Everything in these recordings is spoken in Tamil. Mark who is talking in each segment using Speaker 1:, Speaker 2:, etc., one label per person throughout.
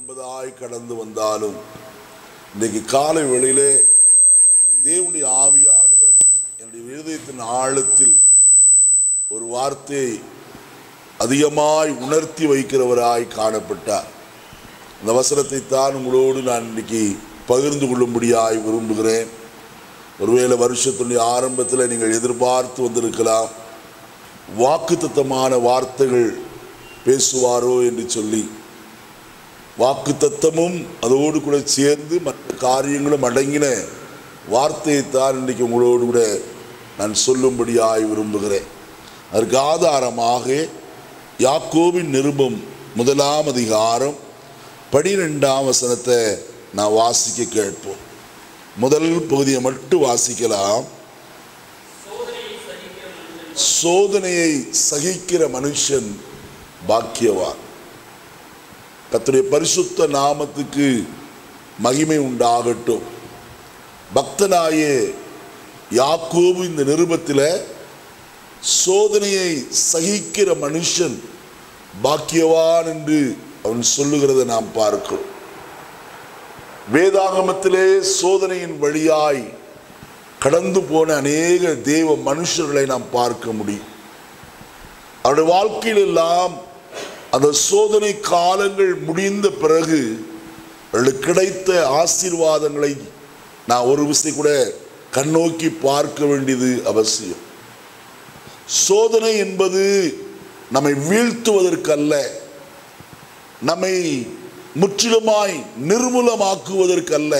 Speaker 1: என்பதாய் கடந்து வந்தாலும் இன்னைக்கு காலை வேளையிலே தேவனுடைய ஆவியானவர் என்னுடைய இருதயத்தின் ஆழத்தில் ஒரு வார்த்தையை அதிகமாய் உணர்த்தி வைக்கிறவராய் காணப்பட்டார் இந்த வசனத்தை தான் உங்களோடு நான் இன்னைக்கு பகிர்ந்து கொள்ளும்படியாய் விரும்புகிறேன் ஒருவேளை வருஷத்துடைய ஆரம்பத்தில் நீங்கள் எதிர்பார்த்து வந்திருக்கலாம் வாக்குத்தத்தமான வார்த்தைகள் பேசுவாரோ என்று சொல்லி வாக்குத்தத்தமும் அதோடு கூட சேர்ந்து மற்ற காரியங்களும் அடங்கின வார்த்தையைத்தான் இன்றைக்கு உங்களோடு கூட நான் சொல்லும்படியாய் விரும்புகிறேன் அதற்கு ஆதாரமாக யாக்கோபின் நிருபம் முதலாம் அதிகாரம் பனிரெண்டாம் வசனத்தை நான் வாசிக்க கேட்போம் முதல் பகுதியை மட்டும் வாசிக்கலாம் சோதனையை சகிக்கிற மனுஷன் பாக்கியவான் கர்த்தருடைய பரிசுத்த நாமத்துக்கு மகிமை உண்டாகட்டும் பக்தனாயே யாக்கோபு இந்த நிருபத்தில் சோதனையை சகிக்கிற மனுஷன் பாக்கியவான் என்று அவன் சொல்லுகிறதை நாம் பார்க்கிறோம் வேதாகமத்திலே சோதனையின் வழியாய் கடந்து போன அநேக தேவ மனுஷர்களை நாம் பார்க்க முடியும் அவருடைய வாழ்க்கையில் எல்லாம் அந்த சோதனை காலங்கள் முடிந்த பிறகு அவர்களுக்கு கிடைத்த ஆசீர்வாதங்களை நான் ஒரு விஷயம் கூட கண்ணோக்கி பார்க்க வேண்டியது அவசியம் சோதனை என்பது நம்மை வீழ்த்துவதற்கல்ல நம்மை முற்றிலுமாய் நிர்மூலமாக்குவதற்கல்ல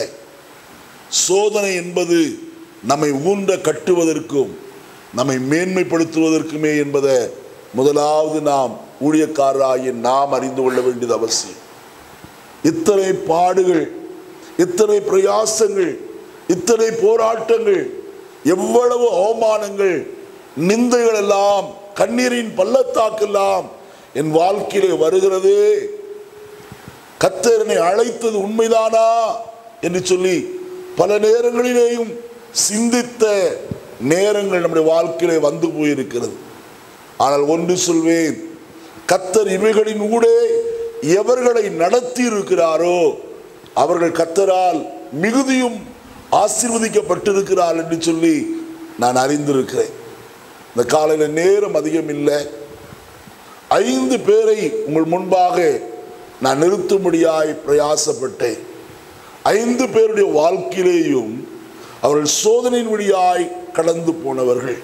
Speaker 1: சோதனை என்பது நம்மை ஊன்ற கட்டுவதற்கும் நம்மை மேன்மைப்படுத்துவதற்குமே என்பதை முதலாவது நாம் ஊழியக்காரராகிய நாம் அறிந்து கொள்ள வேண்டியது அவசியம் இத்தனை பாடுகள் இத்தனை பிரயாசங்கள் இத்தனை போராட்டங்கள் எவ்வளவு அவமானங்கள் நிந்தைகள் எல்லாம் கண்ணீரின் பள்ளத்தாக்கெல்லாம் என் வாழ்க்கையிலே வருகிறதே கத்தரனை அழைத்தது உண்மைதானா என்று சொல்லி பல நேரங்களிலேயும் சிந்தித்த நேரங்கள் நம்முடைய வாழ்க்கையிலே வந்து போயிருக்கிறது ஆனால் ஒன்று சொல்வேன் கத்தர் இவைகளின் ஊடே எவர்களை நடத்தி இருக்கிறாரோ அவர்கள் கத்தரால் மிகுதியும் ஆசீர்வதிக்கப்பட்டிருக்கிறார் என்று சொல்லி நான் அறிந்திருக்கிறேன் இந்த காலையில் நேரம் அதிகம் இல்லை ஐந்து பேரை உங்கள் முன்பாக நான் நிறுத்தும்படியாய் பிரயாசப்பட்டேன் ஐந்து பேருடைய வாழ்க்கையிலேயும் அவர்கள் சோதனையின் வழியாய் கடந்து போனவர்கள்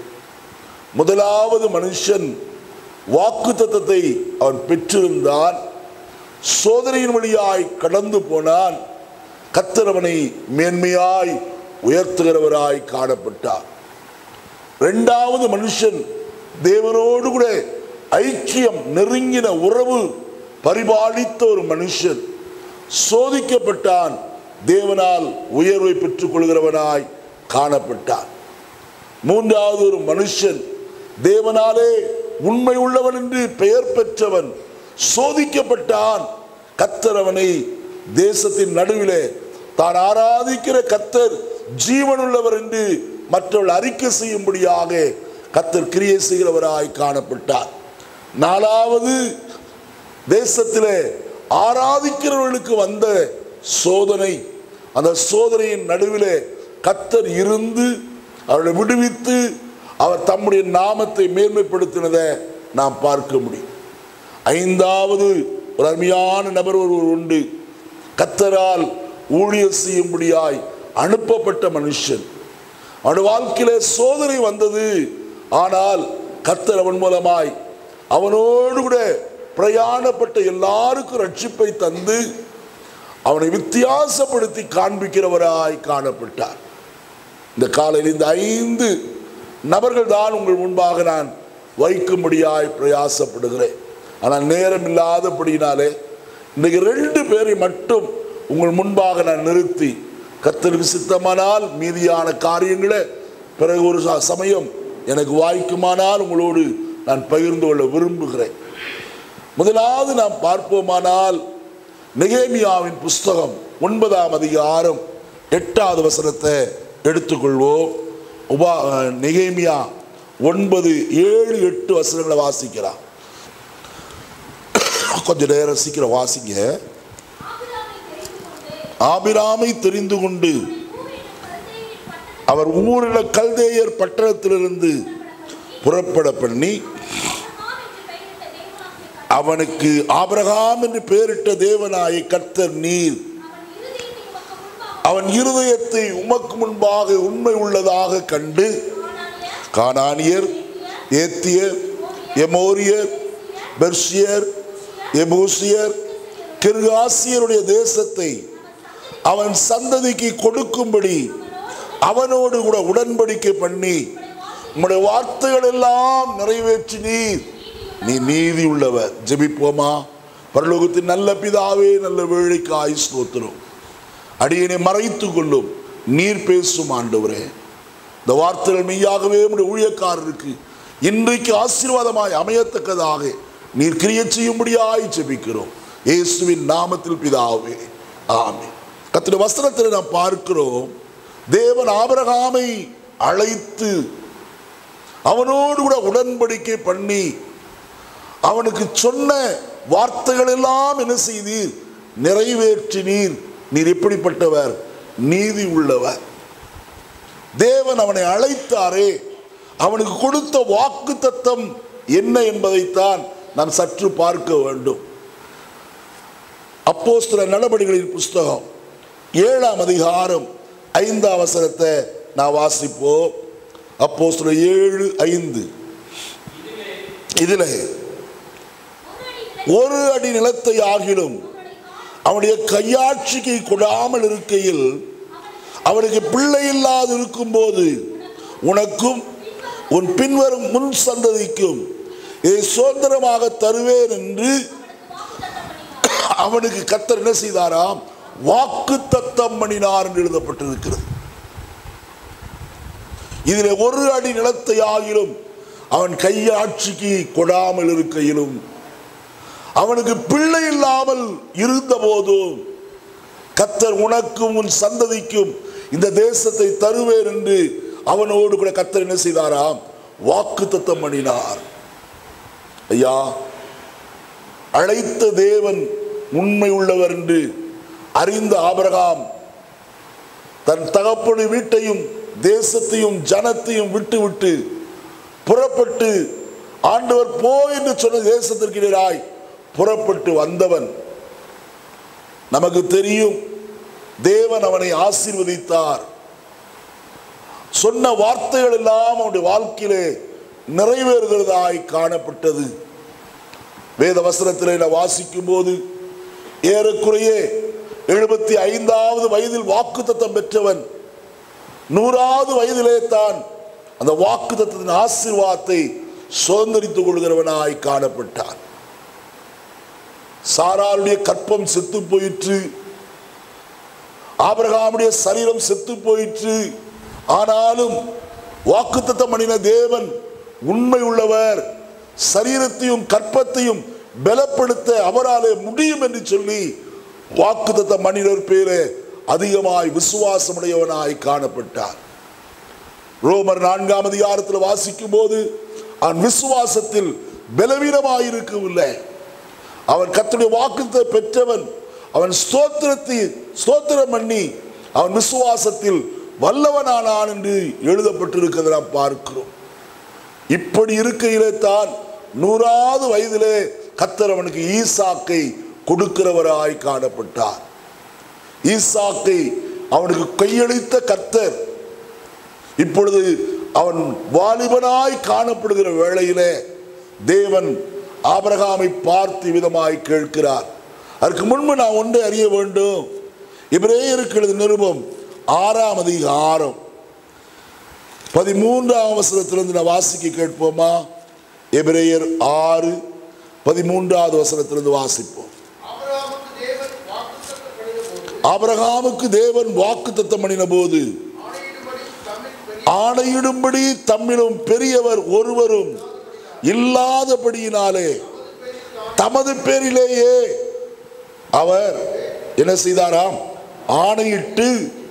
Speaker 1: முதலாவது மனுஷன் வாக்கு தத்தத்தை அவன் பெற்றிருந்தான் சோதனையின் வழியாய் கடந்து போனான் கத்தரவனை மேன்மையாய் உயர்த்துகிறவராய் காணப்பட்டார் இரண்டாவது மனுஷன் தேவனோடு கூட ஐக்கியம் நெருங்கின உறவு பரிபாலித்த ஒரு மனுஷன் சோதிக்கப்பட்டான் தேவனால் உயர்வை பெற்றுக் கொள்கிறவனாய் காணப்பட்டான் மூன்றாவது ஒரு மனுஷன் தேவனாலே உண்மை உள்ளவன் என்று பெயர் பெற்றவன் சோதிக்கப்பட்டான் கத்தர் அவனை தேசத்தின் நடுவிலே தான் ஆராதிக்கிற கத்தர் ஜீவனுள்ளவர் என்று மற்றவர்கள் அறிக்கை செய்யும்படியாக கத்தர் கிரியை செய்கிறவராய் காணப்பட்டார் நாலாவது தேசத்திலே ஆராதிக்கிறவர்களுக்கு வந்த சோதனை அந்த சோதனையின் நடுவிலே கத்தர் இருந்து அவர்களை விடுவித்து அவர் தம்முடைய நாமத்தை மேன்மைப்படுத்தினதை நாம் பார்க்க முடியும் ஐந்தாவது ஒரு அருமையான நபர் ஒருவர் உண்டு கத்தரால் ஊழியர் செய்யும்படியாய் அனுப்பப்பட்ட மனுஷன் அவனுடைய வாழ்க்கையிலே சோதனை வந்தது ஆனால் கத்தர் அவன் மூலமாய் அவனோடு கூட பிரயாணப்பட்ட எல்லாருக்கும் ரட்சிப்பை தந்து அவனை வித்தியாசப்படுத்தி காண்பிக்கிறவராய் காணப்பட்டார் இந்த காலையில் இந்த ஐந்து நபர்கள் தான் உங்கள் முன்பாக நான் வைக்கும்படியாய் பிரயாசப்படுகிறேன் ஆனால் நேரம் இல்லாதபடினாலே இன்னைக்கு ரெண்டு பேரை மட்டும் உங்கள் முன்பாக நான் நிறுத்தி கத்தருக்கு சித்தமானால் மீதியான காரியங்களை பிறகு ஒரு ச- சமயம் எனக்கு வாய்க்குமானால் உங்களோடு நான் பகிர்ந்து கொள்ள விரும்புகிறேன் முதலாவது நாம் பார்ப்போமானால் நெகேமியாவின் புஸ்தகம் ஒன்பதாம் அதிகாரம் எட்டாவது வசனத்தை எடுத்துக்கொள்வோம் உபா நெகேமியா ஒன்பது ஏழு எட்டு வசனங்களை வாசிக்கலாம் கொஞ்சம் நேரம் சீக்கிரம் வாசிங்க
Speaker 2: ஆபிரகாம்
Speaker 1: ஆபிராமை தெரிந்து கொண்டு அவர் ஊரில் கல்தேயர் பட்டணத்திலிருந்து புறப்பட பண்ணி அவனுக்கு ஆபிரகாம் என்று பெயரிட்ட தேவனாய கர்த்தர் நீர் அவன் இருதயத்தை உமக்கு முன்பாக உண்மை உள்ளதாக கண்டு கானானியர் ஏத்தியர் எமோரியர் பெர்ஷியர் எபூசியர் கிர்காசியருடைய தேசத்தை அவன் சந்ததிக்கு கொடுக்கும்படி அவனோடு கூட உடன்படிக்கை பண்ணி உம்முடைய வார்த்தைகள் எல்லாம் நிறைவேற்றி நீர் நீ நீதி உள்ளவர் ஜெபிப்போமா பரலோகத்தின் நல்ல பிதாவே நல்ல வேலைக்காய் ஸ்தோத்திரம் அடியனை மறைத்துக் கொள்ளும் நீர் பேசும் ஆண்டவரே இந்த வார்த்தைகள் மெய்யாகவே உடைய ஊழியக்காரருக்கு இன்றைக்கு ஆசீர்வாதமாய் அமையத்தக்கதாக நீர் கிரிய செய்யும்படியாய் ஜெபிக்கிறோம் இயேசுவின் நாமத்தில் பிதாவே ஆமென் கத்திர வசனத்தில் நாம் பார்க்கிறோம் தேவன் ஆபிரகாமை அழைத்து அவனோடு கூட உடன்படிக்கை பண்ணி அவனுக்கு சொன்ன வார்த்தைகள் எல்லாம் என்ன செய்தீர் நிறைவேற்றினீர் நீர் எப்படிப்பட்டவர் நீதி உள்ளவர் தேவன் அவனை அழைத்தாரே அவனுக்கு கொடுத்த வாக்கு தத்தம் என்ன என்பதைத்தான் நாம் சற்று பார்க்க வேண்டும் அப்போஸ்தல நடவடிக்கைகளின் புஸ்தகம் ஏழாம் அதிகாரம் ஐந்தாம் வசனத்தை நான் வாசிப்போம் அப்போஸ்தல ஏழு ஐந்து இதில் ஒரு அடி நிலத்தை ஆகிலும் அவனுடைய கையாட்சிக்கு கொடாமல் இருக்கையில் அவனுக்கு பிள்ளை இல்லாது இருக்கும்போது உனக்கும் உன் பின்வரும் முன் சந்ததிக்கும் இதை சுதந்திரமாக தருவேன் என்று அவனுக்கு கத்தர் என்ன செய்தாராம் வாக்கு தத்தம் பண்ணினார் என்று எழுதப்பட்டிருக்கிறது இதில் ஒரு அடி நிலத்தை ஆகிலும் அவன் கையாட்சிக்கு கொடாமல் இருக்கையிலும் அவனுக்கு பிள்ளை இல்லாமல் இருந்த போதும் கத்தர் உனக்கும் உன் சந்ததிக்கும் இந்த தேசத்தை தருவேன் என்று அவனோடு கூட கத்தர் என்ன செய்தாராம் வாக்கு தத்தம் பண்ணினார் ஐயா அழைத்த தேவன் உண்மை உள்ளவர் என்று அறிந்த ஆபிரகாம் தன் தகப்பனு வீட்டையும் தேசத்தையும் ஜனத்தையும் விட்டு விட்டு புறப்பட்டு ஆண்டவர் போ என்று சொன்ன தேசத்திற்கு எதிராய் புறப்பட்டு வந்தவன் நமக்கு தெரியும் தேவன் அவனை ஆசீர்வதித்தார் சொன்ன வார்த்தைகள் எல்லாம் அவனுடைய வாழ்க்கையிலே நிறைவேறுகிறதாய் காணப்பட்டது வேத வசனத்திலே நான் வாசிக்கும் போது ஏறக்குறைய எழுபத்தி ஐந்தாவது வயதில் வாக்குத்தத்தம் பெற்றவன் நூறாவது வயதிலே தான் அந்த வாக்குத்தத்தின் ஆசீர்வாதத்தை சுதந்திரித்துக் கொள்கிறவனாய் காணப்பட்டான் சாராளுடைய கற்பம் செத்து போயிற்று ஆபிரகாமுடைய சரீரம் செத்து போயிற்று ஆனாலும் வாக்குத்தத்தம் பண்ணின தேவன் உண்மை உள்ளவர் சரீரத்தையும் கற்பத்தையும் பலப்படுத்த அவராலே முடியும் என்று சொல்லி வாக்குத்தத்த மனிதர் பேரே அதிகமாய் விசுவாசமுடையவனாய் காணப்பட்டார் ரோமர் நான்காம் அதிகாரத்தில் வாசிக்கும் போது அவன் விசுவாசத்தில் பலவீனமாய் இருக்கவில்லை அவன் கத்துடைய வாக்குத்தை பெற்றவன் அவன் ஸ்தோத்திரத்தை ஸ்தோத்திரம் பண்ணி அவன் விசுவாசத்தில் வல்லவனானான் என்று எழுதப்பட்டிருக்கிறதை நாம் பார்க்கிறோம் இப்படி இருக்கையிலே தான் நூறாவது வயதிலே கத்தர் அவனுக்கு ஈசாக்கை கொடுக்கிறவராய் காணப்பட்டார் ஈசாக்கை அவனுக்கு கையளித்த கர்த்தர் இப்பொழுது அவன் வாலிபனாய் காணப்படுகிற வேளையிலே தேவன் ஆபிரகாமை பார்த்து விதமாய் கேட்கிறார் அதற்கு முன்பு நான் ஒன்றை அறிய வேண்டும் இவரேயருக்கு நிருபம் ஆறாம் அதிகாரம் பதிமூன்றாம் அவசரத்திலிருந்து நான் வாசிக்க கேட்போமா எபிரேயர் ஆறு பதிமூன்றாவது வசனத்திலிருந்து வாசிப்போம்
Speaker 2: ஆபிரகாமுக்கு தேவன் வாக்குத்தத்தம் பண்ணின போது
Speaker 1: ஆபிரகாமுக்கு தேவன் வாக்குத்தத்தம் பண்ணின போது
Speaker 2: ஆணையிடும்படி
Speaker 1: ஆணையிடும்படி
Speaker 2: தம்மில்
Speaker 1: தம்மிலும் பெரியவர் ஒருவரும் இல்லாதபடியினாலே தமது பேரிலேயே அவர் என்ன செய்தாராம் ஆணையிட்டு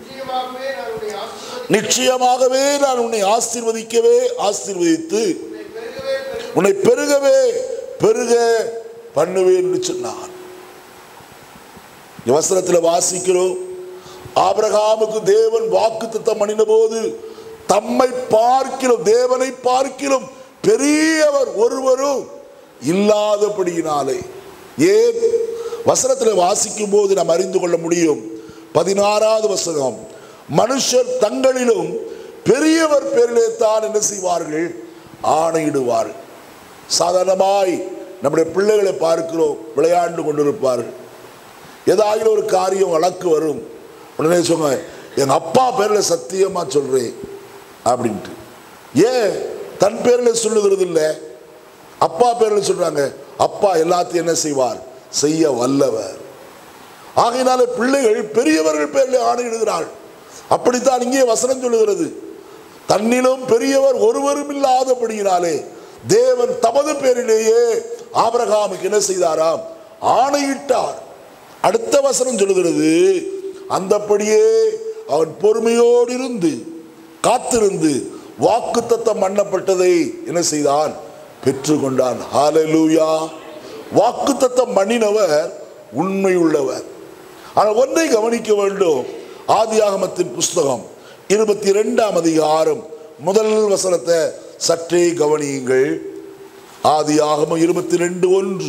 Speaker 2: நிச்சயமாகவே நான்
Speaker 1: நிச்சயமாகவே நான்
Speaker 2: உன்னை ஆசீர்வதிப்பேன்.
Speaker 1: உன்னை ஆசீர்வதிக்கவே ஆசீர்வதித்து
Speaker 2: உன்னை பெருகவே பெருக
Speaker 1: உன்னை பெருகவே பெருக பண்ணுவேன் என்று சொன்னார் இந்த வசனத்தில் வாசிக்கிறோம் ஆபிரகாமுக்கு தேவன் வாக்கு தத்தம் பண்ணின போது தம்மை பார்க்கிலும் தேவனை பார்க்கிலும் பெரியவர் ஒருவரும் இல்லாதபடியினாலே ஏன் வசனத்தில் வாசிக்கும் போது நாம் அறிந்து கொள்ள முடியும் பதினாறாவது வசனம் மனுஷர் தங்களிலும் பெரியவர் பேரிலே தான் என்ன செய்வார்கள் ஆணையிடுவார்கள் சாதாரணமாய் நம்முடைய பிள்ளைகளை பார்க்கிறோம் விளையாண்டு கொண்டிருப்பார்கள் ஏதாவது ஒரு காரியம் வழக்கு வரும் உடனே சொங்க எங்க அப்பா பேர்ல சத்தியமா சொல்றேன் அப்படின்ட்டு ஏன் தன் பேர்ல சொல்லுகிறது இல்லை அப்பா பேர்ல சொல்றாங்க அப்பா எல்லாத்தையும் என்ன செய்வார் செய்ய வல்லவர் ஆகையினால பிள்ளைகள் பெரியவர்கள் பேரில் ஆணையிடுகிறாள் அப்படித்தான் இங்கே வசனம் சொல்லுகிறது தன்னிலும் பெரியவர் ஒருவரும் இல்லாதபடியினாலே தேவன் தமது பேரிலேயே ஆபிரகாமுக்கு என்ன செய்தாராம் ஆணையிட்டார் அடுத்த வசனம் சொல்லுகிறது அந்தப்படியே அவன் பொறுமையோடு இருந்து காத்திருந்து வாக்குத்தத்தம் பண்ணப்பட்டதை என்ன செய்தான் பெற்றுக்கொண்டான் ஹalleluya வாக்குத்தத்தம் பண்ணினவர் உண்மையுள்ளவர் ஆனால் ஒன்றை கவனிக்க வேண்டும் ஆதியாகமத்தின் புஸ்தகம் இருபத்தி ரெண்டாம் அதிகாரம் முதல் வசனத்தை சற்றே கவனியுங்கள் ஆதியாகமம் இருபத்தி ரெண்டு ஒன்று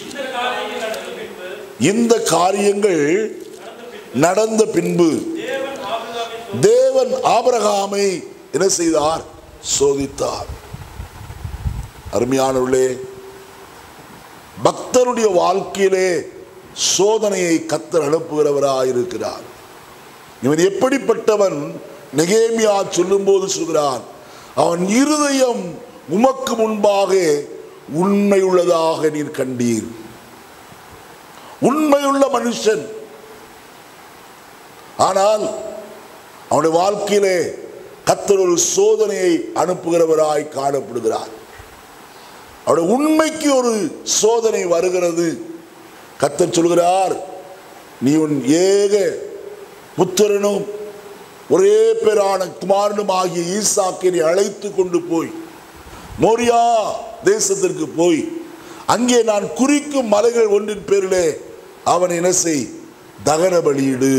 Speaker 3: இந்த காரியங்கள் நடந்த பின்பு
Speaker 1: இந்த காரியங்கள் நடந்த பின்பு
Speaker 3: தேவன் ஆபிரகாமை
Speaker 1: தேவன் ஆபிரகாமை என்ன செய்தார் சோதித்தார் அருமையானவர்களே பக்தருடைய வாழ்க்கையிலே சோதனையை கத்தர் அனுப்புகிறவராய் இருக்கிறார் இவன் எப்படிப்பட்டவன் நெகேமியா சொல்லும்போது சொல்கிறான் அவன் இருதயம் உமக்கு முன்பாக உண்மையுள்ளதாக நீர் கண்டீர் உண்மையுள்ள மனுஷன் ஆனால் அவனுடைய வாழ்க்கையிலே கத்தர் ஒரு சோதனையை அனுப்புகிறவராய் காணப்படுகிறார் அவருடைய உண்மைக்கு ஒரு சோதனை வருகிறது கத்தர் சொல்கிறார் நீ உன் ஏக புத்திரனும் ஒரே பேரான குமாரனும் ஆகிய ஈசாக்கை நீ அழைத்து கொண்டு போய் மோரியா தேசத்திற்கு போய் அங்கே நான் குறிக்கும் மலைகள் ஒன்றின் பேரிலே அவன் என்ன செய் தகன பலியிடு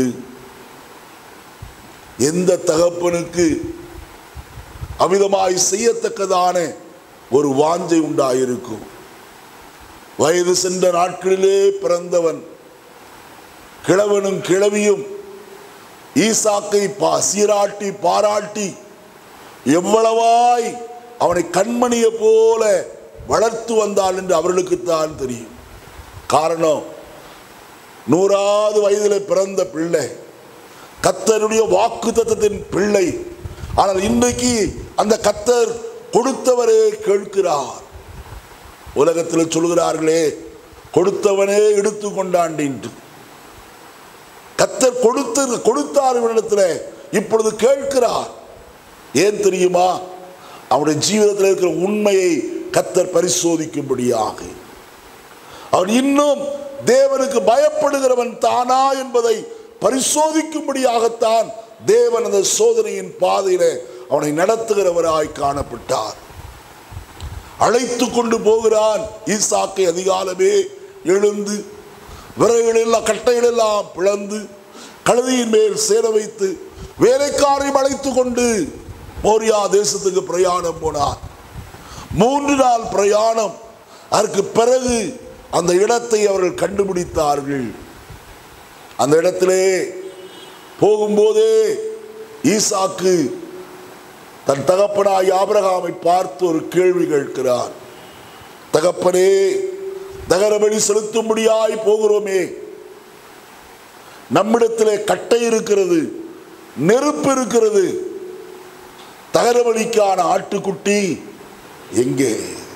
Speaker 1: எந்த தகப்பனுக்கு அமிதமாய் செய்யத்தக்கதான ஒரு வாஞ்சை உண்டாயிருக்கும் வயது சென்ற நாட்களிலே பிறந்தவன் கிழவனும் கிழவியும் ஈசாக்கை பா சீராட்டி பாராட்டி எவ்வளவாய் அவனை கண்மணியை போல வளர்த்து வந்தாள் என்று அவர்களுக்குத்தான் தெரியும் காரணம் நூறாவது வயதில் பிறந்த பிள்ளை கத்தருடைய வாக்கு தத்தத்தின் பிள்ளை ஆனால் இன்றைக்கு அந்த கத்தர் கொடுத்தவரே கேட்கிறார் உலகத்தில் சொல்கிறார்களே கொடுத்தவனே எடுத்து கொண்டாண்டின்று கத்தர் கொடுத்து கொடுத்தார் இவனிடத்தில் இப்பொழுது கேட்கிறார் ஏன் தெரியுமா அவனுடைய ஜீவிதத்தில் இருக்கிற உண்மையை கத்தர் பரிசோதிக்கும்படியாக அவன் இன்னும் தேவனுக்கு பயப்படுகிறவன் தானா என்பதை பரிசோதிக்கும்படியாகத்தான் தேவன் அந்த சோதனையின் பாதையில அவனை நடத்துகிறவராய் காணப்பட்டார் அழைத்து கொண்டு போகிறான் ஈசாக்கை அதிகாலமே எழுந்து விறகுகளெல்லாம் கட்டைகளெல்லாம் பிளந்து கழுதியின் மேல் சேர வைத்து வேலைக்காரையும் அழைத்து கொண்டு மோரியா தேசத்துக்கு பிரயாணம் போனார் மூன்று நாள் பிரயாணம் அதற்கு பிறகு அந்த இடத்தை அவர்கள் கண்டுபிடித்தார்கள் அந்த இடத்திலே போகும்போதே ஈசாக்கு தன் தகப்பனாய் ஆபிரகாமை பார்த்து ஒரு கேள்வி கேட்கிறார் தகப்பனே தகரபலி செலுத்தும்படியாய் போகிறோமே நம்மிடத்திலே கட்டை இருக்கிறது நெருப்பு இருக்கிறது தகரபலிக்கான ஆட்டுக்குட்டி எங்கே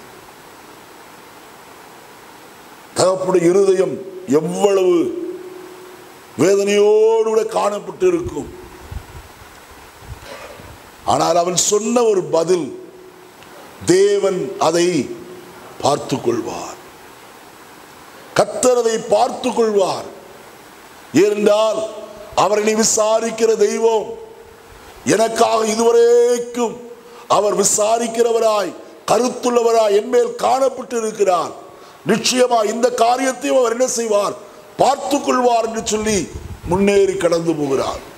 Speaker 1: தகப்புடைய இருதயம் எவ்வளவு வேதனையோடு கூட காணப்பட்டு இருக்கும் ஆனால் அவன் சொன்ன ஒரு பதில் தேவன் அதை பார்த்து கொள்வார் கத்தர் அதை பார்த்து கொள்வார் ஏனென்றால் அவரை நீ விசாரிக்கிற தெய்வம் எனக்காக இதுவரைக்கும் அவர் விசாரிக்கிறவராய் கருத்துள்ளவராய் என்மேல் காணப்பட்டு இருக்கிறார் நிச்சயமா இந்த காரியத்தையும் அவர் என்ன செய்வார் பார்த்து கொள்வார் என்று சொல்லி முன்னேறி கடந்து போகிறார்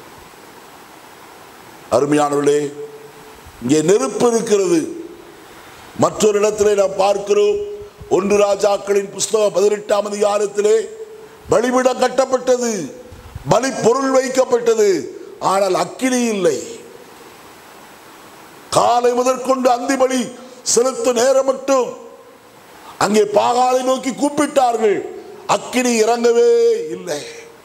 Speaker 1: அருமையானவர்களே இங்கே நெருப்பு இருக்கிறது மற்றொரு இடத்திலே நாம் பார்க்கிறோம் ஒன்று ராஜாக்களின் புஸ்தகம் பதினெட்டாம் அதிகாரத்திலே பலிபிடம் கட்டப்பட்டது பலி பொருள் வைக்கப்பட்டது ஆனால் அக்கினி இல்லை காலை முதற்கொண்டு அந்தி பலி செலுத்தும் நேரம் மட்டும் அங்கே பாகாலை நோக்கி கூப்பிட்டார்கள் அக்கினி இறங்கவே இல்லை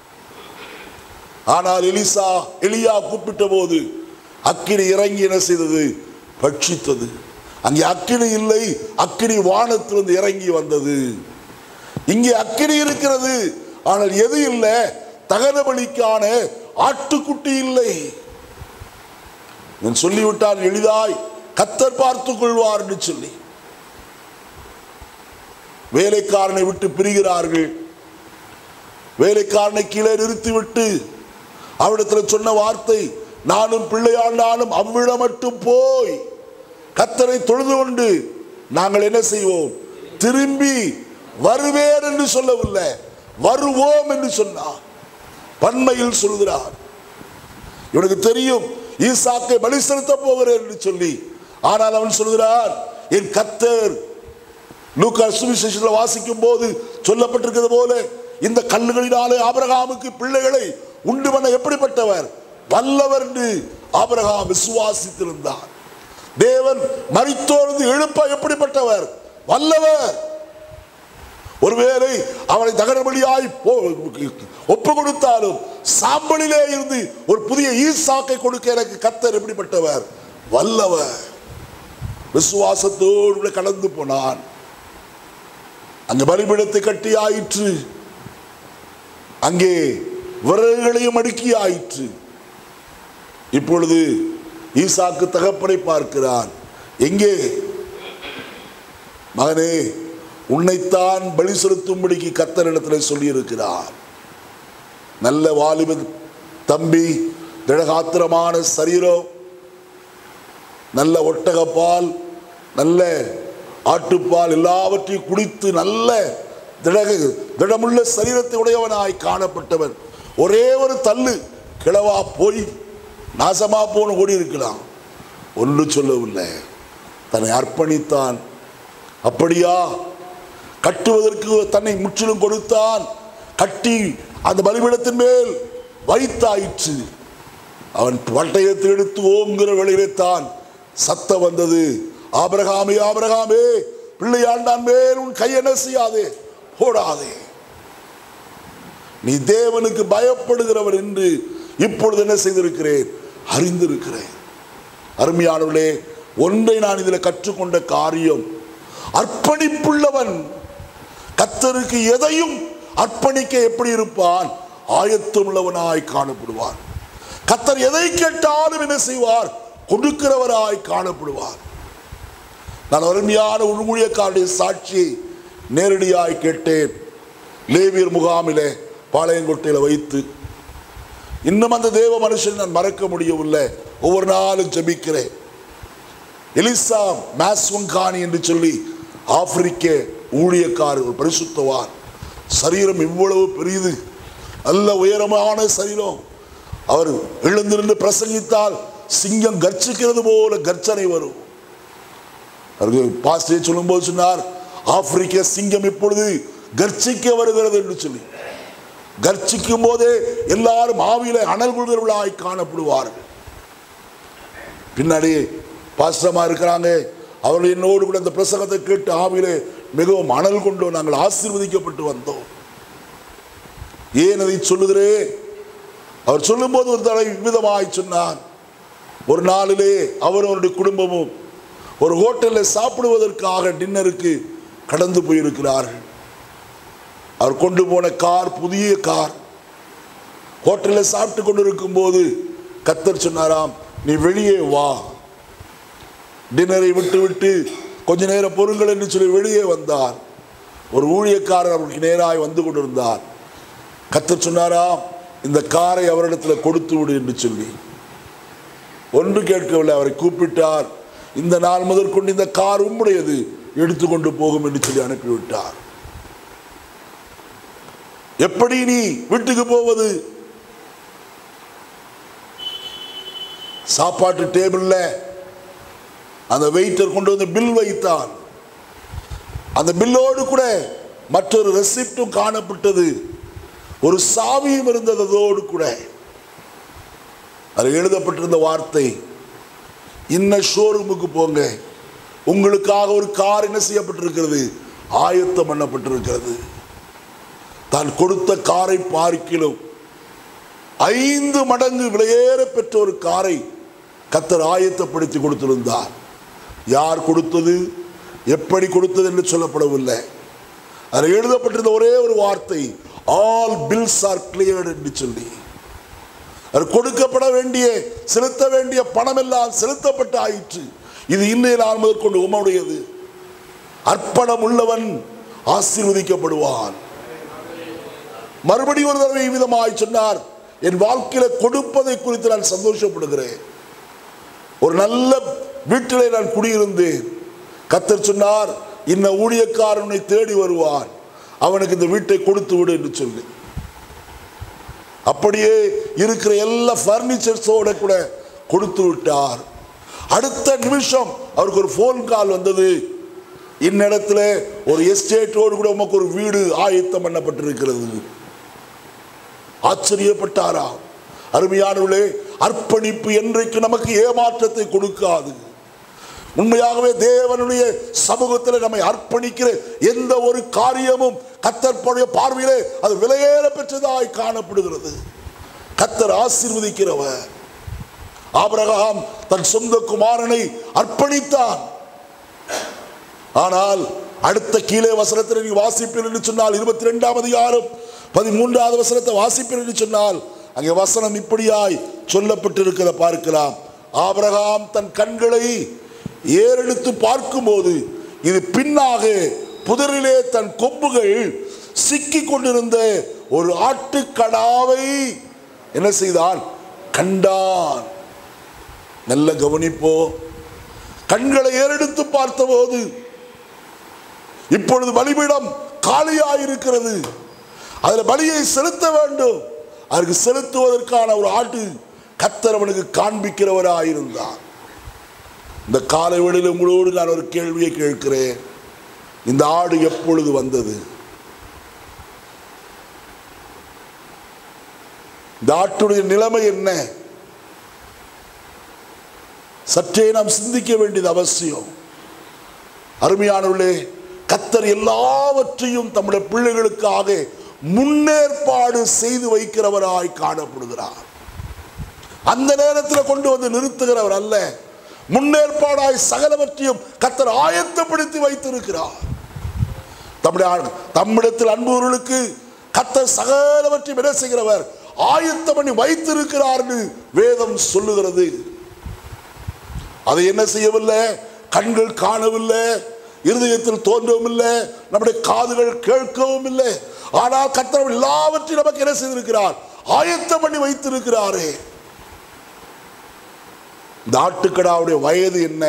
Speaker 1: ஆனால் எலிசா எலியா கூப்பிட்ட போது அக்கினி இறங்கி என்ன செய்தது பட்சித்தது அங்கே அக்கினி இல்லை அக்கினி வானத்திலிருந்து இறங்கி வந்தது இங்கே அக்கினி இருக்கிறது ஆனால் எது இல்லை தகன பலிக்கான ஆட்டுக்குட்டி இல்லை நான் சொல்லிவிட்டான் எளிதாய் கத்தர் பார்த்துக் கொள்வார் என்று சொல்லி வேலைக்காரனை விட்டு பிரிகிறார்கள் வேலைக்காரனை கீழே நிறுத்திவிட்டு அவரிடத்தில் சொன்ன வார்த்தை நானும் பிள்ளையாண்டாலும் அவ்விடம் மட்டும் போய் கத்தரை தொழுது கொண்டு நாங்கள் என்ன செய்வோம் திரும்பி வருவேன் என்று சொல்லவில்லை வருவோம் என்று சொன்னார் பன்மையில் சொல்கிறார் இவனுக்கு தெரியும் ஈசாக்கை பலி செலுத்த போகிறேன் என்று சொல்லி ஆனால் அவன் சொல்கிறார் என் கத்தர் லூக்கா சுவிசேஷத்தில் வாசிக்கும் போது சொல்லப்பட்டிருக்கிறது போல இந்த கல்லுகளினாலே ஆபிரகாமுக்கு பிள்ளைகளை உண்டு பண்ண எப்படிப்பட்டவர் வல்லவர் என்று ஆபிரகாம் விசுவாசித்திருந்தார் தேவன் மரித்தோர்ந்து எழுப்ப எப்படிப்பட்டவர் வல்லவர் ஒருவேளை அவனை தகனபலியாய் ஒப்பு கொடுத்தாலும் சாம்பலிலே இருந்து ஒரு புதிய ஈசாக்கை கொடுக்க எனக்கு கத்தர் எப்படிப்பட்டவர் வல்லவர் விசுவாசத்தோடு கூட கடந்து போனான் அங்க பலிபிடத்தை கட்டி ஆயிற்று அங்கே விறகுகளையும் அடுக்கி ஆயிற்று இப்பொழுது ஈசாக்கு தகப்பனை பார்க்கிறான் எங்கே மகனே உன்னைத்தான் பலி செலுத்தும்படிக்கு கத்தரிடத்தில் சொல்லியிருக்கிறார் நல்ல வாலிப தம்பி திடகாத்திரமான சரீரம் நல்ல ஒட்டகப்பால் நல்ல ஆட்டுப்பால் எல்லாவற்றையும் குடித்து நல்ல திடக திடமுள்ள சரீரத்தை உடையவனாய் காணப்பட்டவன் ஒரே ஒரு தள்ளு கிழவா போய் நாசமா போன ஓடி இருக்கலாம் ஒன்று சொல்லவில்லை தன்னை அர்ப்பணித்தான் அப்படியா கட்டுவதற்கு தன்னை முற்றிலும் கொடுத்தான் கட்டி அந்த பலிபீடத்தின் மேல் வைத்தாயிற்று அவன் பட்டயத்தை எடுத்து ஓங்குகிற வேளையிலே தான் சத்தம் வந்தது ஆபிரகாமே ஆபிரகாமே பிள்ளையாண்டான் மேல் உன் கை என்ன செய்யாதே போடாதே நீ தேவனுக்கு பயப்படுகிறவர் என்று இப்பொழுது என்ன செய்திருக்கிறேன் அறிந்திருக்கிறேன் அருமையானவர்களே ஒன்றை நான் இதில் கற்றுக்கொண்ட காரியம் அர்ப்பணிப்புள்ளவன் கத்தருக்கு எதையும் அர்ப்பணிக்க எப்படி இருப்பான் ஆயத்தமுள்ளவனாய் காணப்படுவார் கத்தர் எதை கேட்டாலும் என்ன செய்வார் கொடுக்கிறவராய் காணப்படுவார் நான் அருமையான ஊழியக்காரருடைய சாட்சியை நேரடியாய் கேட்டேன் லேவியர் முகாமிலே பாளையங்கோட்டையில் வைத்து இன்னும் அந்த தேவ மனுஷன் நான் மறக்க முடியவில்லை ஒவ்வொரு நாளும் ஜெபிக்கிறேன் எலிசா மேஸ்வங்கானி என்று சொல்லி ஆப்பிரிக்க ஊழியக்காரர் ஒரு பரிசுத்தவான் சரீரம் இவ்வளவு பெரியது நல்ல உயரமான சரீரம் அவர் எழுந்திருந்து பிரசங்கித்தால் சிங்கம் கர்ச்சிக்கிறது போல கர்ச்சனை வரும் அவருக்கு பாஸ்டே சொல்லும்போது சொன்னார் ஆப்பிரிக்க சிங்கம் இப்பொழுது கர்ச்சிக்க வருகிறது என்று சொல்லி கர்ச்சிக்கும் போதே எல்லாரும் ஆவியில அனல் கொள்கிறவர்களாய் காணப்படுவார்கள் பின்னாடி பாஸ்டமா இருக்கிறாங்க அவர்கள் என்னோடு கூட அந்த பிரசங்கத்தை கேட்டு ஆவியிலே மிகவும் அனல் கொண்டோம் நாங்கள் ஆசீர்வதிக்கப்பட்டு வந்தோம் ஏன் அதை சொல்லுகிறேன் அவர் சொல்லும்போது ஒரு தடவை விதமாய் சொன்னார் ஒரு நாளிலே அவர் அவருடைய குடும்பமும் ஒரு ஹோட்டலில் சாப்பிடுவதற்காக டின்னருக்கு கடந்து போயிருக்கிறார்கள் அவர் கொண்டு போன கார் புதிய கார் ஹோட்டலில் சாப்பிட்டு கொண்டிருக்கும் போது கத்தர் சொன்னாராம் நீ வெளியே வா டின்னரை விட்டு விட்டு கொஞ்ச நேரம் பொருங்கள் என்று சொல்லி வெளியே வந்தார் ஒரு ஊழியக்காரர் அவருக்கு நேராய் வந்து கொண்டிருந்தார் கத்தர் சொன்னாராம் இந்த காரை அவரிடத்தில் கொடுத்து விடு என்று சொல்லி ஒன்று கேட்கவில்லை அவரை கூப்பிட்டார் இந்த நாள் முதற்கொண்டு இந்த கார் உம்முடையது எடுத்துக்கொண்டு போகும் என்று சொல்லி அனுப்பிவிட்டார் எப்படி நீ வீட்டுக்கு போவது சாப்பாட்டு டேபிள்ல அந்த வெயிட்டர் கொண்டு வந்து பில் வைத்தான் அந்த பில்லோடு கூட மற்றொரு ரெசிப்டும் காணப்பட்டது ஒரு சாவியும் இருந்தது அதோடு கூட அதில் எழுதப்பட்டிருந்த வார்த்தை இன்ன ஷோரூமுக்கு போங்க உங்களுக்காக ஒரு கார் என்ன செய்யப்பட்டிருக்கிறது ஆயத்தம் பண்ணப்பட்டிருக்கிறது தான் கொடுத்த காரை பார்க்கிலும் ஐந்து மடங்கு விலையேற பெற்ற ஒரு காரை கத்தர் ஆயத்தப்படுத்தி கொடுத்திருந்தார் யார் கொடுத்தது எப்படி கொடுத்தது என்று சொல்லப்படவில்லை அதில் எழுதப்பட்டிருந்த ஒரே ஒரு வார்த்தை ஆல் பில்ஸ் ஆர் கிளியர்டு என்று சொல்லி அது கொடுக்கப்பட வேண்டிய செலுத்த வேண்டிய பணம் எல்லாம் செலுத்தப்பட்டு ஆயிற்று இது இன்னைய நாள் முதற்கொண்டு உம்முடையது அர்ப்பணம் உள்ளவன் ஆசீர்வதிக்கப்படுவான் மறுபடியும் ஒரு தடவை விதமாய் சொன்னார் என் வாழ்க்கையில கொடுப்பதை குறித்து நான் சந்தோஷப்படுகிறேன் ஒரு நல்ல வீட்டிலே நான் குடியிருந்தேன் கத்தர் சொன்னார் இன்ன ஊழியக்காரனை தேடி வருவான் அவனுக்கு இந்த வீட்டை கொடுத்து விடு என்று சொல்லி அப்படியே இருக்கிற எல்லா ஃபர்னிச்சர்ஸோட கூட கொடுத்து விட்டார் அடுத்த நிமிஷம் அவருக்கு ஒரு ஃபோன் கால் வந்தது இன்னிடத்துல ஒரு எஸ்டேட்டோடு கூட உமக்கு ஒரு வீடு ஆயத்தம் பண்ணப்பட்டிருக்கிறது ஆச்சரியப்பட்டாரா அருமையானவர்களே அர்ப்பணிப்பு என்றைக்கு நமக்கு ஏமாற்றத்தை கொடுக்காது உண்மையாகவே தேவனுடைய சமூகத்தில் நம்மை அர்ப்பணிக்கிற எந்த ஒரு காரியமும் கத்தற்படைய பார்வையிலே அது விலையேற பெற்றதாய் காணப்படுகிறது கத்தர் ஆசீர்வதிக்கிறவர் ஆபிரகாம் தன் சொந்த குமாரனை அர்ப்பணித்தான் ஆனால் அடுத்த கீழே வசனத்தில் நீ வாசிப்பீர் என்று சொன்னால் இருபத்தி ரெண்டாம் அதிகாரம் பதிமூன்றாவது வசனத்தை வாசிப்பீர் என்று சொன்னால் அங்கே வசனம் இப்படியாய் சொல்லப்பட்டிருக்கிறத பார்க்கலாம் ஆபிரகாம் தன் கண்களை ஏறெடுத்து பார்க்கும்போது இது பின்னாக புதரிலே தன் கொம்புகள் சிக்கி கொண்டிருந்த ஒரு ஆட்டுக்கடாவை என்ன செய்தான் கண்டான் நல்ல கவனிப்போ கண்களை ஏறெடுத்து பார்த்தபோது இப்பொழுது பலிபீடம் காலியாயிருக்கிறது அதில் பலியை செலுத்த வேண்டும் அதற்கு செலுத்துவதற்கான ஒரு ஆட்டு கத்தர் அவனுக்கு காண்பிக்கிறவராயிருந்தார் இந்த காலை வேளையில் உங்களோடு நான் ஒரு கேள்வியை கேட்கிறேன் இந்த ஆடு எப்பொழுது வந்தது இந்த ஆட்டுடைய நிலைமை என்ன சற்றே நாம் சிந்திக்க வேண்டியது அவசியம் அருமையானவர்களே கத்தர் எல்லாவற்றையும் தம்முடைய பிள்ளைகளுக்காக முன்னேற்பாடு செய்து வைக்கிறவராய் காணப்படுகிறார் அந்த நேரத்தில் கொண்டு வந்து நிறுத்துகிறவர் அல்ல முன்னேற்பாடாய் சகலவற்றையும் கத்தர் ஆயத்தப்படுத்தி வைத்திருக்கிறார் தம்முடைய தம்மிடத்தில் அன்புவர்களுக்கு கத்தர் சகலவற்றையும் என்ன செய்கிறவர் ஆயத்தம் பண்ணி வைத்திருக்கிறார்னு வேதம் சொல்லுகிறது அதை என்ன செய்யவில்லை கண்கள் காணவில்லை இருதயத்தில் தோன்றவும் இல்லை நம்முடைய காதுகள் கேட்கவும் இல்லை ஆனால் கத்தர் எல்லாவற்றையும் நமக்கு என்ன செய்திருக்கிறார் ஆயத்தம் பண்ணி வைத்திருக்கிறாரே இந்த ஆட்டுக்கடாவுடைய வயது என்ன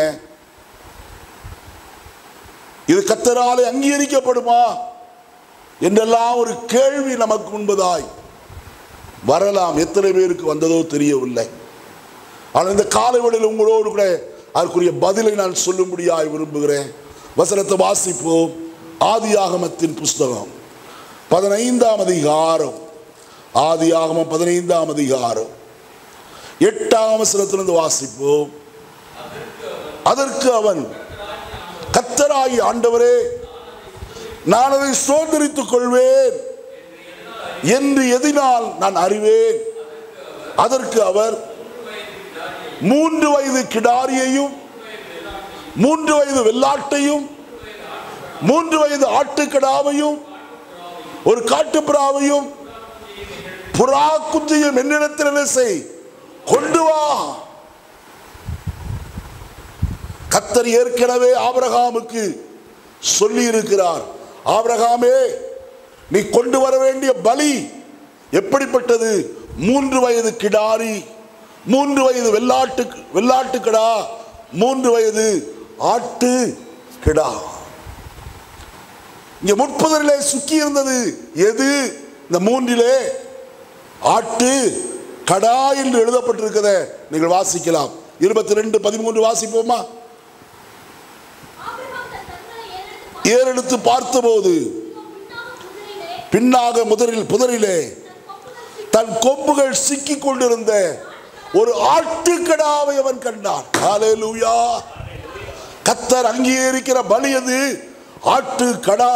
Speaker 1: இது கத்தராலே அங்கீகரிக்கப்படுமா என்றெல்லாம் ஒரு கேள்வி நமக்கு முன்பதாய் வரலாம் எத்தனை பேருக்கு வந்ததோ தெரியவில்லை ஆனால் இந்த காலை வேளையில் உங்களோடு கூட அதற்குரிய பதிலை நான் சொல்லும்படியாய் விரும்புகிறேன் வசனத்தை வாசிப்போம் ஆதியாகமத்தின் புஸ்தகம் பதினைந்தாம் அதிகாரம் ஆதியாகமம் பதினைந்தாம் அதிகாரம் எட்டாம் வசனத்திலிருந்து வாசிப்போம் அதற்கு அவன் கத்தராகி ஆண்டவரே நான் அதை சுதந்திரித்துக் கொள்வேன் என்று எதினால் நான் அறிவேன் அதற்கு அவர் மூன்று வயது கிடாரியையும் மூன்று வயது வெள்ளாட்டையும் மூன்று வயது ஆட்டுக்கடாவையும் ஒரு காட்டுப்புறாவையும் புறா குஞ்சையும் என்னிடத்தில் என்ன செய் கொண்டு வா கத்தர் ஏற்கனவே ஆபிரகாமுக்கு சொல்லி இருக்கிறார் ஆபிரகாமே நீ கொண்டு வர வேண்டிய பலி எப்படிப்பட்டது மூன்று வயது கிடாரி மூன்று வயது வெள்ளாட்டு வெள்ளாட்டு கிடா மூன்று வயது ஆட்டு கிடா இங்க முற்புதரிலே சுக்கி இருந்தது எது இந்த மூன்றிலே ஆட்டு கடா என்று எழுதப்பட்டிருக்கிறத நீங்கள் வாசிக்கலாம் இருபத்தி ரெண்டு பதிமூன்று வாசிப்போமா
Speaker 4: ஆபிரகாம் தன் கண்களை ஏறெடுத்து
Speaker 1: ஏறெடுத்து பார்த்தபோது
Speaker 4: பின்னாக முதலிலே
Speaker 1: பின்னாக முதலில் புதரிலே தன் கொம்புகள் சிக்கிக் கொண்டிருந்த ஒரு ஆட்டுக்கடாவை அவன் கண்டான் ஹalleluya கத்தர் அங்கீகரிக்கிற பலி அது ஆட்டுக்கடா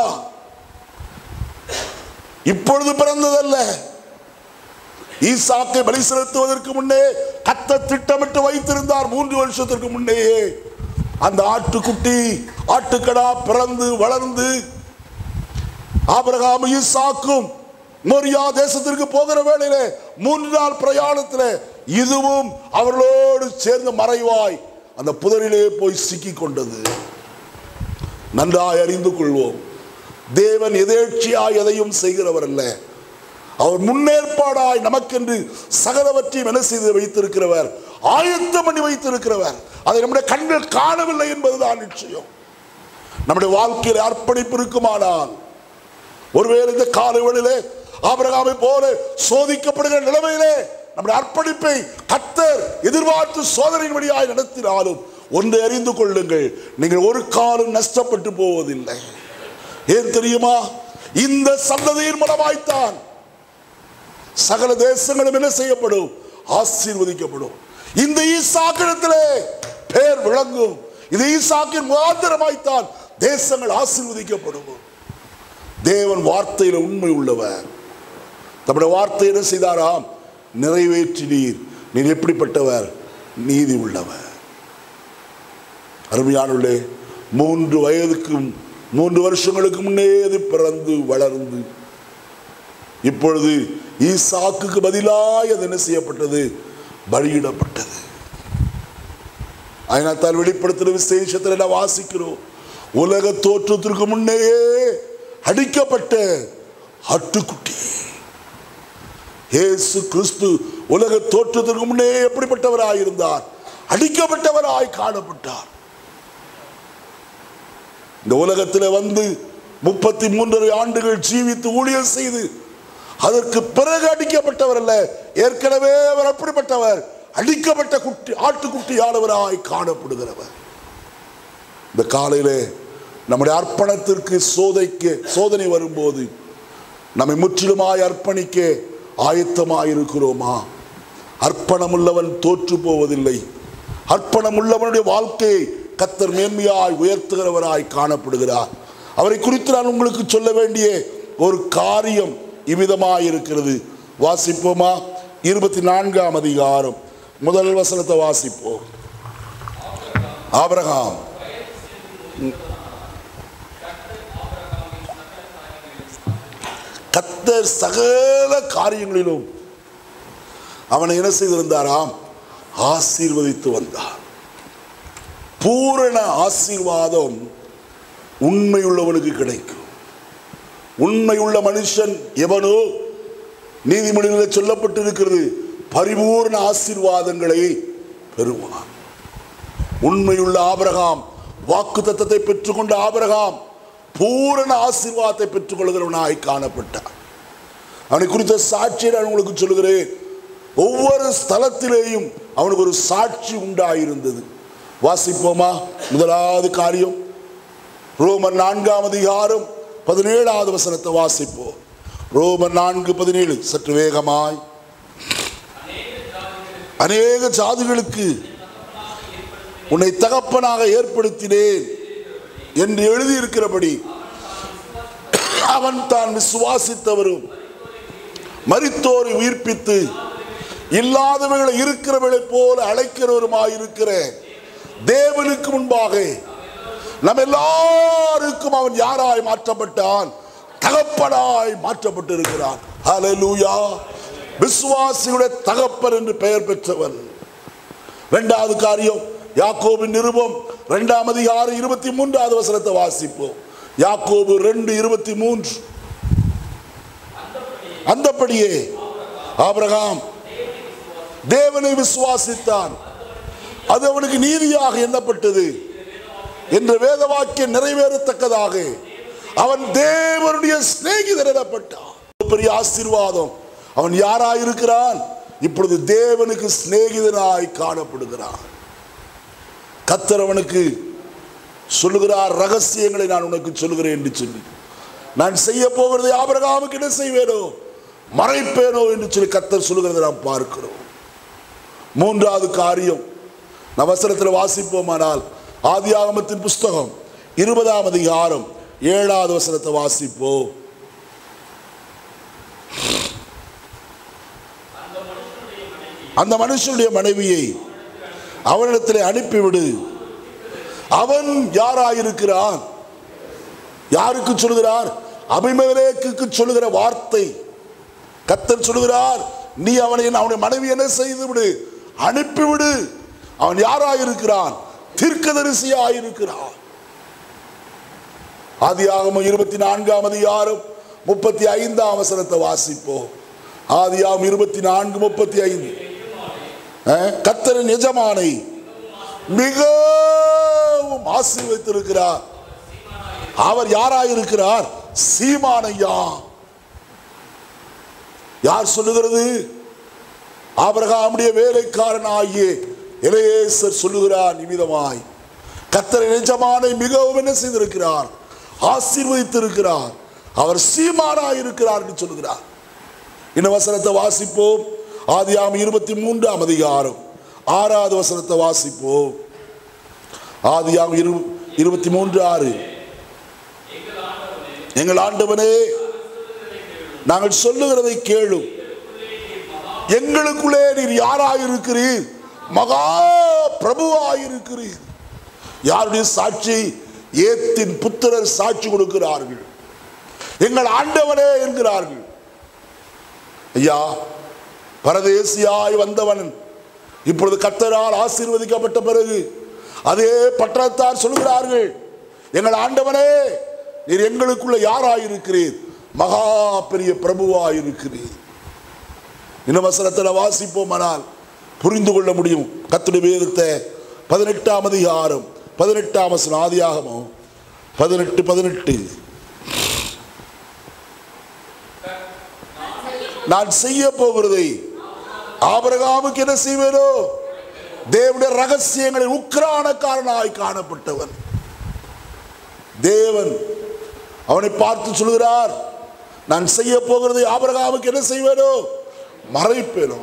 Speaker 1: இப்பொழுது பிறந்ததல்ல ஈசாக்கை பலி செலுத்துவதற்கு முன்னே கத்த திட்டமிட்டு வைத்திருந்தார் மூன்று வருஷத்திற்கு முன்னேயே அந்த ஆட்டுக்குட்டி ஆட்டுக்கடா பிறந்து வளர்ந்து ஆபிரகாம் ஈசாக்கும் மோரியா தேசத்திற்கு போகிற வேளையிலே மூன்று நாள் பிரயாணத்தில் இதுவும் அவர்களோடு சேர்ந்து மறைவாய் அந்த புதரிலே போய் சிக்கிக் கொண்டது நன்றாய் அறிந்து கொள்வோம் தேவன் எதேட்சியாய் எதையும் செய்கிறவர் அல்ல அவர் முன்னேற்பாடாய் நமக்கென்று சகலவற்றையும் என்ன செய்து வைத்திருக்கிறவர் ஆயத்தம் பண்ணி வைத்திருக்கிறவர் அதை நம்முடைய கண்கள் காணவில்லை என்பதுதான் நிச்சயம் நம்முடைய வாழ்க்கையில் அர்ப்பணிப்பு இருக்குமானால் ஒருவேளை இந்த காலவெளியிலே ஆபிரகாமை போல சோதிக்கப்படுகிற நிலைமையிலே நம்முடைய அர்ப்பணிப்பை கத்தர் எதிர்பார்த்து சோதனையின் வழியாய் நடத்தினாலும் ஒன்றை அறிந்து கொள்ளுங்கள் நீங்கள் ஒரு காலம் நஷ்டப்பட்டு போவதில்லை ஏன் தெரியுமா இந்த சந்ததியின் மூலமாய்த்தான் சகல தேசங்களும் என்ன செய்யப்படும் ஆசீர்வதிக்கப்படும் இந்த ஈசாக்கிடத்திலே பேர் விளங்கும் இந்த ஈசாக்கின் முகாந்திரமாய்த்தான் தேசங்கள் ஆசீர்வதிக்கப்படும் தேவன் வார்த்தையில உண்மை உள்ளவர் நம்முடைய வார்த்தை என்ன செய்தாராம் நிறைவேற்றினீர் நீர் எப்படிப்பட்டவர் நீதி உள்ளவர் அருமையானுள்ளே மூன்று வயதுக்கும் மூன்று வருஷங்களுக்கு முன்னே அது பிறந்து வளர்ந்து இப்பொழுது ஈசாக்குக்கு பதிலாய் அது என்ன செய்யப்பட்டது பலியிடப்பட்டது அதனால் வெளிப்படுத்துகிற விசேஷத்தில் நான் வாசிக்கிறோம் உலக தோற்றத்திற்கு முன்னேயே அடிக்கப்பட்ட ஆட்டுக்குட்டி இயேசு கிறிஸ்து உலக தோற்றத்திற்கு முன்னே எப்படிப்பட்டவராய் இருந்தார் அடிக்கப்பட்டவராய் காணப்பட்டார் இந்த உலகத்தில் வந்து முப்பத்தி மூன்றரை ஆண்டுகள் ஜீவித்து ஊழியர் செய்து அதற்கு பிறகு அடிக்கப்பட்டவர் அல்ல ஏற்கனவே அவர் அப்படிப்பட்டவர் அடிக்கப்பட்ட குட்டி ஆட்டுக்குட்டியானவராய் காணப்படுகிறவர் இந்த காலையிலே நம்முடைய அர்ப்பணத்திற்கு சோதைக்கு சோதனை வரும்போது நம்மை முற்றிலுமாய் அர்ப்பணிக்க ஆயத்தமாய் இருக்கிறோமா அர்ப்பணமுள்ளவன் தோற்று போவதில்லை அர்ப்பணமுள்ளவனுடைய வாழ்க்கையை கத்தர் மேன்மையாய் உயர்த்துகிறவராய் காணப்படுகிறார் அவரை குறித்து நான் உங்களுக்கு சொல்ல வேண்டிய ஒரு காரியம் இவ்விதமாய் இருக்கிறது வாசிப்போமா இருபத்தி நான்காம் அதிகாரம் முதல் வசனத்தை வாசிப்போம் ஆபிரகாம் கத்தர் சகல காரியங்களிலும் அவனை என்ன செய்திருந்தாராம் ஆசீர்வதித்து வந்தார் பூரண ஆசீர்வாதம் உண்மையுள்ளவனுக்கு கிடைக்கும் உண்மையுள்ள மனுஷன் எவனோ நீதிமொழிகளில் சொல்லப்பட்டிருக்கிறது பரிபூர்ண ஆசீர்வாதங்களை பெறுவான் உண்மையுள்ள ஆபிரகாம் வாக்கு தத்தத்தை பெற்றுக்கொண்ட ஆபிரகாம் பூரண ஆசீர்வாதத்தை பெற்றுக்கொள்கிறவனாய் காணப்பட்டார் அவனை குறித்த சாட்சியை நான் உங்களுக்கு சொல்லுகிறேன் ஒவ்வொரு ஸ்தலத்திலேயும் அவனுக்கு ஒரு சாட்சி உண்டாயிருந்தது வாசிப்போமா முதலாவது காரியம் ரோமர் நான்காம் அதிகாரம் பதினேழாவது வசனத்தை வாசிப்போம் ரோமர் நான்கு பதினேழு சற்று வேகமாய் அநேக ஜாதிகளுக்கு உன்னை தகப்பனாக ஏற்படுத்தினேன் என்று எழுதியிருக்கிறபடி அவன் தான் விசுவாசித்தவரும் மரித்தோரை உயிர்ப்பித்து இல்லாதவர்களை இருக்கிறவர்களை போல அழைக்கிறவருமாயிருக்கிற தேவனுக்கு முன்பாக நம்ம எல்லாருக்கும் அவன் யாராய் மாற்றப்பட்டான் தகப்பனாய் மாற்றப்பட்டிருக்கிறான் ஹalleluya விசுவாசியுடைய தகப்பன் என்று பெயர் பெற்றவன் இரண்டாவது காரியம் யாக்கோபின் நிருபம் இரண்டாம் அதிகாரம் இருபத்தி மூன்றாவது வசனத்தை வாசிப்போம் யாக்கோபு ரெண்டு இருபத்தி மூன்று அந்தப்படியே ஆபிரகாம் தேவனை விசுவாசித்தான் அது அவனுக்கு நீதியாக எண்ணப்பட்டது என்ற வேத வாக்கியம் நிறைவேறத்தக்கதாக அவன் தேவனுடைய சிநேகிதர் எனப்பட்டான் பெரிய ஆசீர்வாதம் அவன் யாராயிருக்கிறான் இப்பொழுது தேவனுக்கு சிநேகிதனாய் காணப்படுகிறான் கத்தர் அவனுக்கு சொல்லுகிறார் ரகசியங்களை நான் உனக்கு சொல்லுகிறேன் என்று சொல்லி நான் செய்ய போகிறதை ஆபிரகாமுக்கு என்ன செய்வேனோ மறைப்பேனோ என்று சொல்லி கத்தர் சொல்லுகிறதை நாம் பார்க்கிறோம் மூன்றாவது காரியம் நம் வசனத்தில் வாசிப்போமானால் ஆதியாகமத்தின் புஸ்தகம் இருபதாம் அதிகாரம் ஏழாவது வசனத்தை வாசிப்போம் அந்த மனுஷனுடைய மனைவியை அவனிடத்தில் அனுப்பிவிடு அவன் யாராயிருக்கிறான் யாருக்கு சொல்லுகிறார் அபிமேலேக்கு சொல்லுகிற வார்த்தை கத்தர் சொல்லுகிறார் நீ அவனை அவனுடைய மனைவி என்ன செய்து விடு அனுப்பிவிடு அவன் யாராயிருக்கிறான் தீர்க்கதரிசியாயிருக்கிறான் ஆதியாகமம் இருபத்தி நான்காம் அதிகாரம் முப்பத்தி ஐந்தாம் வசனத்தை வாசிப்போம் ஆதியாகம் இருபத்தி நான்கு முப்பத்தி ஐந்து அஹ், கர்த்தரின் எஜமானை மிகவும் ஆசீர்வதித்திருக்கிறார் அவர் யாராயிருக்கிறார் சீமானையா யார் சொல்லுகிறது ஆபிரகாமுடைய வேலைக்காரன் ஆகிய இளையேசர் சொல்லுகிறார் நிமிதமாய் கத்தர் எஜமானை மிகவும் என்ன செய்திருக்கிறார் ஆசீர்வதித்திருக்கிறார் அவர் சீமானாய் இருக்கிறார் என்று சொல்லுகிறார் இந்த வசனத்தை வாசிப்போம் ஆதியாம் இருபத்தி மூன்றாம் அதிகாரம் ஆறாவது வசனத்தை வாசிப்போம் ஆதியாம் இரு இருபத்தி மூன்று ஆறு எங்கள் ஆண்டவனே நாங்கள் சொல்லுகிறதை கேளும் எங்களுக்குள்ளே நீர் யாராயிருக்கிறீர் மகா பிரபுவாயிருக்கிறீர் யாருடைய சாட்சி ஏத்தின் புத்திரர் சாட்சி கொடுக்கிறார்கள் எங்கள் ஆண்டவனே என்கிறார்கள் ஐயா பரதேசியாய் வந்தவன் இப்பொழுது கத்தரால் ஆசீர்வதிக்கப்பட்ட பிறகு அதே பட்டணத்தார் சொல்கிறார்கள் எங்கள் ஆண்டவனே நீர் எங்களுக்குள்ள யாராயிருக்கிறீர் மகா பெரிய பிரபுவாயிருக்கிறீர் இன்னும் வசனத்தில் வாசிப்போமானால் புரிந்து கொள்ள முடியும் கத்துடைய வேதத்தை பதினெட்டாம் அதிகாரம் பதினெட்டாம் வசனம் ஆதியாகமோ பதினெட்டு பதினெட்டு நான் செய்ய போகிறதை ஆபிரகாமுக்கு என்ன செய்வேனோ தேவனுடைய ரகசியங்களில் உக்கிரானக்காரனாய் காணப்பட்டவன் தேவன் அவனை பார்த்து சொல்கிறார் நான் செய்ய போகிறதை ஆபிரகாமுக்கு என்ன செய்வேனோ மறைப்பேனோ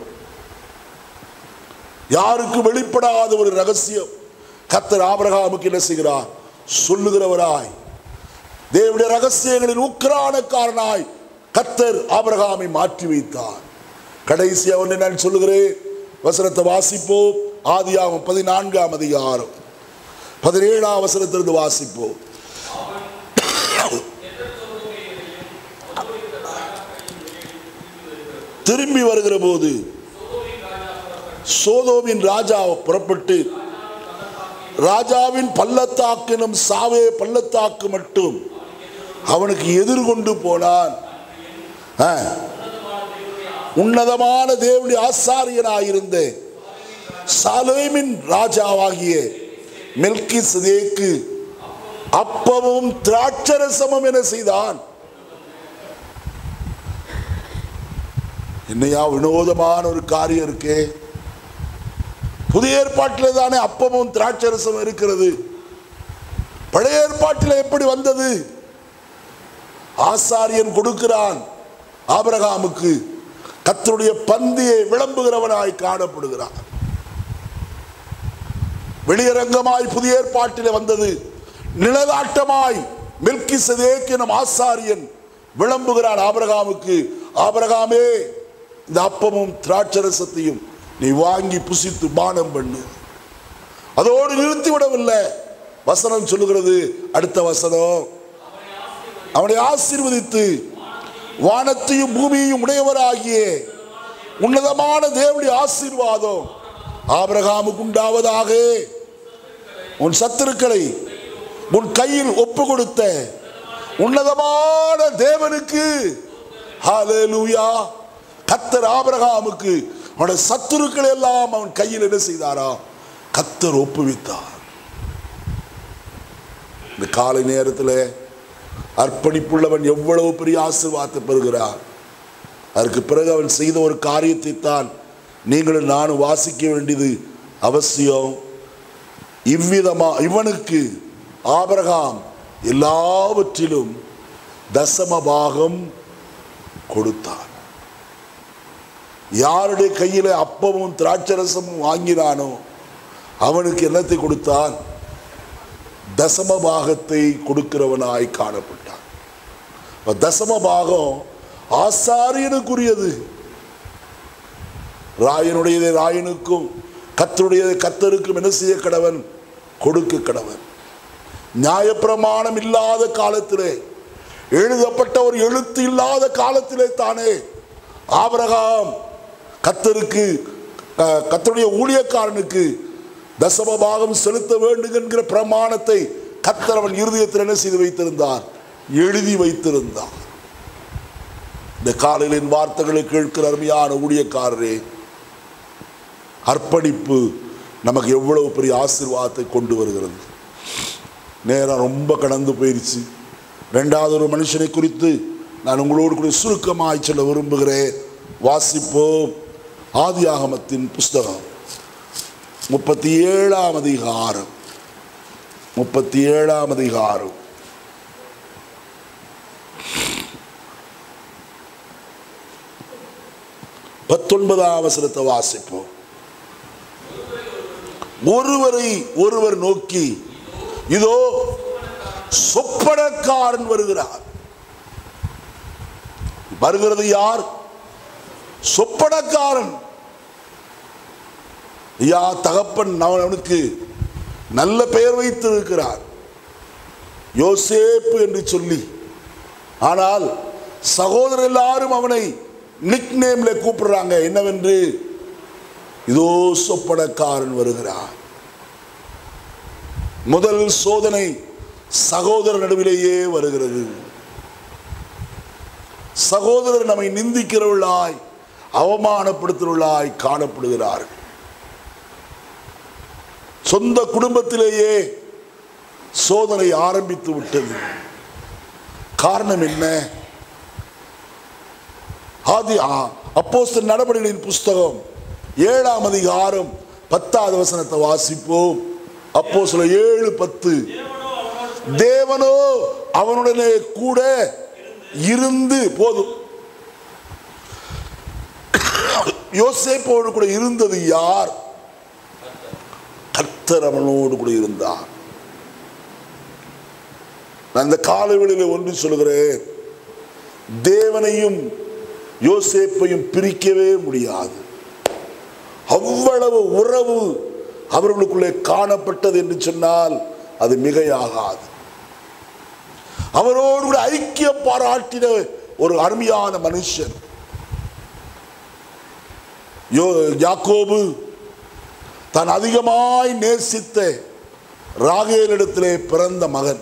Speaker 1: யாருக்கு வெளிப்படாத ஒரு ரகசியம் கத்தர் ஆபிரகாமுக்கு என்ன செய்கிறார் சொல்லுகிறவராய் தேவனுடைய ரகசியங்களின் உக்கிரானக்காரனாய் கத்தர் ஆபிரகாமை மாற்றி வைத்தார் கடைசி அவனை நான் சொல்லுகிறேன் வசனத்தை வாசிப்போம் ஆதியாகம் பதினான்காம் அதிகாரம் பதினேழாம் வசனத்திலிருந்து வாசிப்போம் திரும்பி வருகிற போது சோதோமின் ராஜா புறப்பட்டு ராஜாவின் பள்ளத்தாக்கினும் சாவே பள்ளத்தாக்கு மட்டும் அவனுக்கு எதிர்கொண்டு போனான் ஆ. உன்னதமான தேவனுடைய ஆசாரியனாயிருந்த சாலேமின் ராஜாவாகிய மெல்கி சதேக்கு அப்பமும் திராட்சரசமும் என செய்தான் என்னையா வினோதமான ஒரு காரியம் இருக்கே புதிய ஏற்பாட்டில் தானே அப்பமும் திராட்சரசம் இருக்கிறது பழைய ஏற்பாட்டில் எப்படி வந்தது ஆசாரியன் கொடுக்கிறான் ஆபிரகாமுக்கு கத்தருடைய பந்தியை விளம்புகிறவனாய் காணப்படுகிறான் வெளியரங்கமாய் புதிய ஏற்பாட்டிலே வந்தது நிலநாட்டமாய் மில்கி சதேக் எனும் ஆசாரியன் விளம்புகிறான் ஆபிரகாமுக்கு ஆபிரகாமே இந்த அப்பமும் திராட்சரசத்தையும் நீ வாங்கி புசித்து பானம் பண்ணு அதோடு நிறுத்தி விடவில்லை வசனம் சொல்லுகிறது அடுத்த வசனம் அவனை ஆசீர்வதித்து வானத்தையும் பூமியையும் உடையவராகிய உன்னதமான தேவனுடைய ஆசீர்வாதம் ஆபிரகாமுக்கு உண்டாவதாக உன் சத்துருக்களை உன் கையில் ஒப்பு கொடுத்த உன்னதமான தேவனுக்கு ஹalleluya கத்தர் ஆபிரகாமுக்கு அவனுடைய சத்துருக்கள் எல்லாம் அவன் கையில் என்ன செய்தாரா கத்தர் ஒப்புவித்தார் இந்த காலை நேரத்தில் அர்ப்பணிப்புள்ளவன் எவ்வளவு பெரிய ஆசீர்வாதத்தை பெறுகிறார் அதற்கு பிறகு அவன் செய்த ஒரு காரியத்தை தான் நீங்களும் நானும் வாசிக்க வேண்டியது அவசியம் இவ்விதமா இவனுக்கு ஆபிரகாம் எல்லாவற்றிலும் தசம பாகம் கொடுத்தான் யாருடைய கையில அப்பமும் திராட்சரசமும் வாங்கினானோ அவனுக்கு என்னத்தை கொடுத்தான் தசம பாகத்தை கொடுக்கிறவனாய் காணப்பட்டான் அப்ப தசம பாகம் ஆசாரியனுக்குரியது ராயனுடையதை ராயனுக்கும் கத்தருடையதை கத்தருக்கும் என்ன செய்ய கடவன் கொடுக்க கடவன் நியாயப்பிரமாணம் இல்லாத காலத்திலே எழுதப்பட்ட ஒரு எழுத்து இல்லாத காலத்திலே தானே ஆபிரகாம் கத்தருக்கு அஹ், கத்தருடைய ஊழியக்காரனுக்கு தசம பாகம் செலுத்த வேண்டும் என்கிற பிரமாணத்தை கத்தர் அவன் இருதயத்தில் என்ன செய்து வைத்திருந்தார் எழுதி வைத்திருந்தார் இந்த காலையிலின் வார்த்தைகளை கேட்கிற அருமையான ஊழியக்காரரே அர்ப்பணிப்பு நமக்கு எவ்வளவு பெரிய ஆசீர்வாதத்தை கொண்டு வருகிறது நேரம் ரொம்ப கடந்து போயிருச்சு ரெண்டாவது ஒரு மனுஷனை குறித்து நான் உங்களோடு கூட சுருக்கமாய் சொல்ல விரும்புகிறேன் வாசிப்போம் ஆதியாகமத்தின் புஸ்தகம் முப்பத்தி ஏழாம் அதிகாரம் முப்பத்தி ஏழாம் அதிகாரம் பத்தொன்பதாம் அவசரத்தை வாசிப்போம் ஒருவரை ஒருவர் நோக்கி இதோ சொப்பனக்காரன் வருகிறார் வருகிறது யார் சொப்பனக்காரன் ஐயா தகப்பன் அவன் அவனுக்கு நல்ல பெயர் வைத்திருக்கிறார் யோசேப்பு என்று சொல்லி ஆனால் சகோதரர் எல்லாரும் அவனை நிக் நேம்ல கூப்பிடுறாங்க என்னவென்று இதோ சொப்பனக்காரன் வருகிறார் முதல் சோதனை சகோதர நடுவிலேயே வருகிறது சகோதரர் நம்மை நிந்திக்கிறவர்களாய் அவமானப்படுத்துகிறவர்களாய் காணப்படுகிறார்கள் சொந்த குடும்பத்திலேயே சோதனை ஆரம்பித்து விட்டது காரணம் என்ன ஆதி அப்போஸ்தலர் நடவடிக்கைகளின் புஸ்தகம் ஏழாம் அதிகாரம் பத்தாவது வசனத்தை வாசிப்போம் அப்போ சில ஏழு பத்து தேவனோ அவனுடனே கூட இருந்து போதும் யோசேப்போடு கூட இருந்தது யார் கர்த்தர் அவனோடு கூட இருந்தார் நான் இந்த காலவெளியில் ஒன்று சொல்கிறேன் தேவனையும் யோசேப்பையும் பிரிக்கவே முடியாது அவ்வளவு உறவு அவர்களுக்குள்ளே காணப்பட்டது என்று சொன்னால் அது மிகையாகாது அவரோடு கூட ஐக்கியம் பாராட்டின ஒரு அருமையான மனுஷன் யோ யாக்கோபு தான் அதிகமாய் நேசித்த ராகேலிடத்திலே பிறந்த மகன்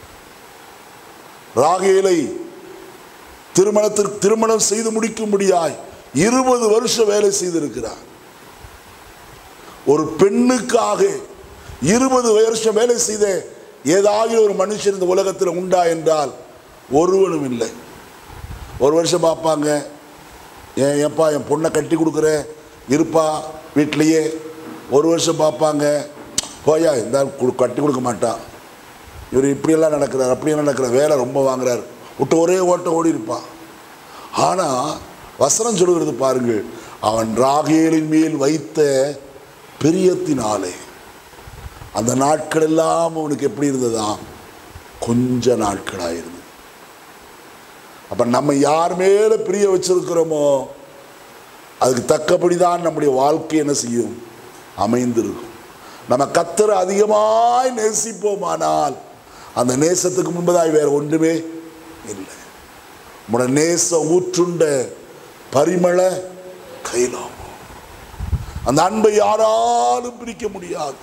Speaker 1: ராகேலை திருமணத்திற்கு திருமணம் செய்து முடிக்கும்படியாய் இருபது வருஷம் வேலை செய்திருக்கிறார் ஒரு பெண்ணுக்காக இருபது வருஷம் வேலை செய்த ஏதாவது ஒரு மனுஷன் இந்த உலகத்தில் உண்டா என்றால் ஒருவனும் இல்லை ஒரு வருஷம் பார்ப்பாங்க ஏன் ஏப்பா என் பொண்ணை கட்டி கொடுக்குறேன் இருப்பா வீட்லேயே ஒரு வருஷம் பார்ப்பாங்க போயா இந்த ஆள் கு- கட்டி கொடுக்க மாட்டான் இவர் இப்படியெல்லாம் நடக்கிறார் அப்படியெல்லாம் நடக்கிறார் வேலை ரொம்ப வாங்குறார் விட்டு ஒரே ஓட்டம் ஓடி இருப்பான் ஆனால் வசனம் சொல்கிறது பாருங்கள் அவன் ராகேலின் மேல் வைத்த பிரியத்தினாலே அந்த நாட்கள் எல்லாம் அவனுக்கு எப்படி இருந்ததா கொஞ்ச நாட்களாக இருந்தது அப்ப நம்ம யார் மேல பிரிய வச்சிருக்கிறோமோ அதுக்கு தக்கபடி தான் நம்முடைய வாழ்க்கை என்ன செய்யும் அமைந்திருக்கும் நம்ம கத்தரை அதிகமாய் நேசிப்போமானால் அந்த நேசத்துக்கு முன்பதாய் வேற ஒன்றுமே இல்லை உங்களோட நேச ஊற்றுண்ட பரிமள கைலாம் அந்த அன்பை யாராலும் பிரிக்க முடியாது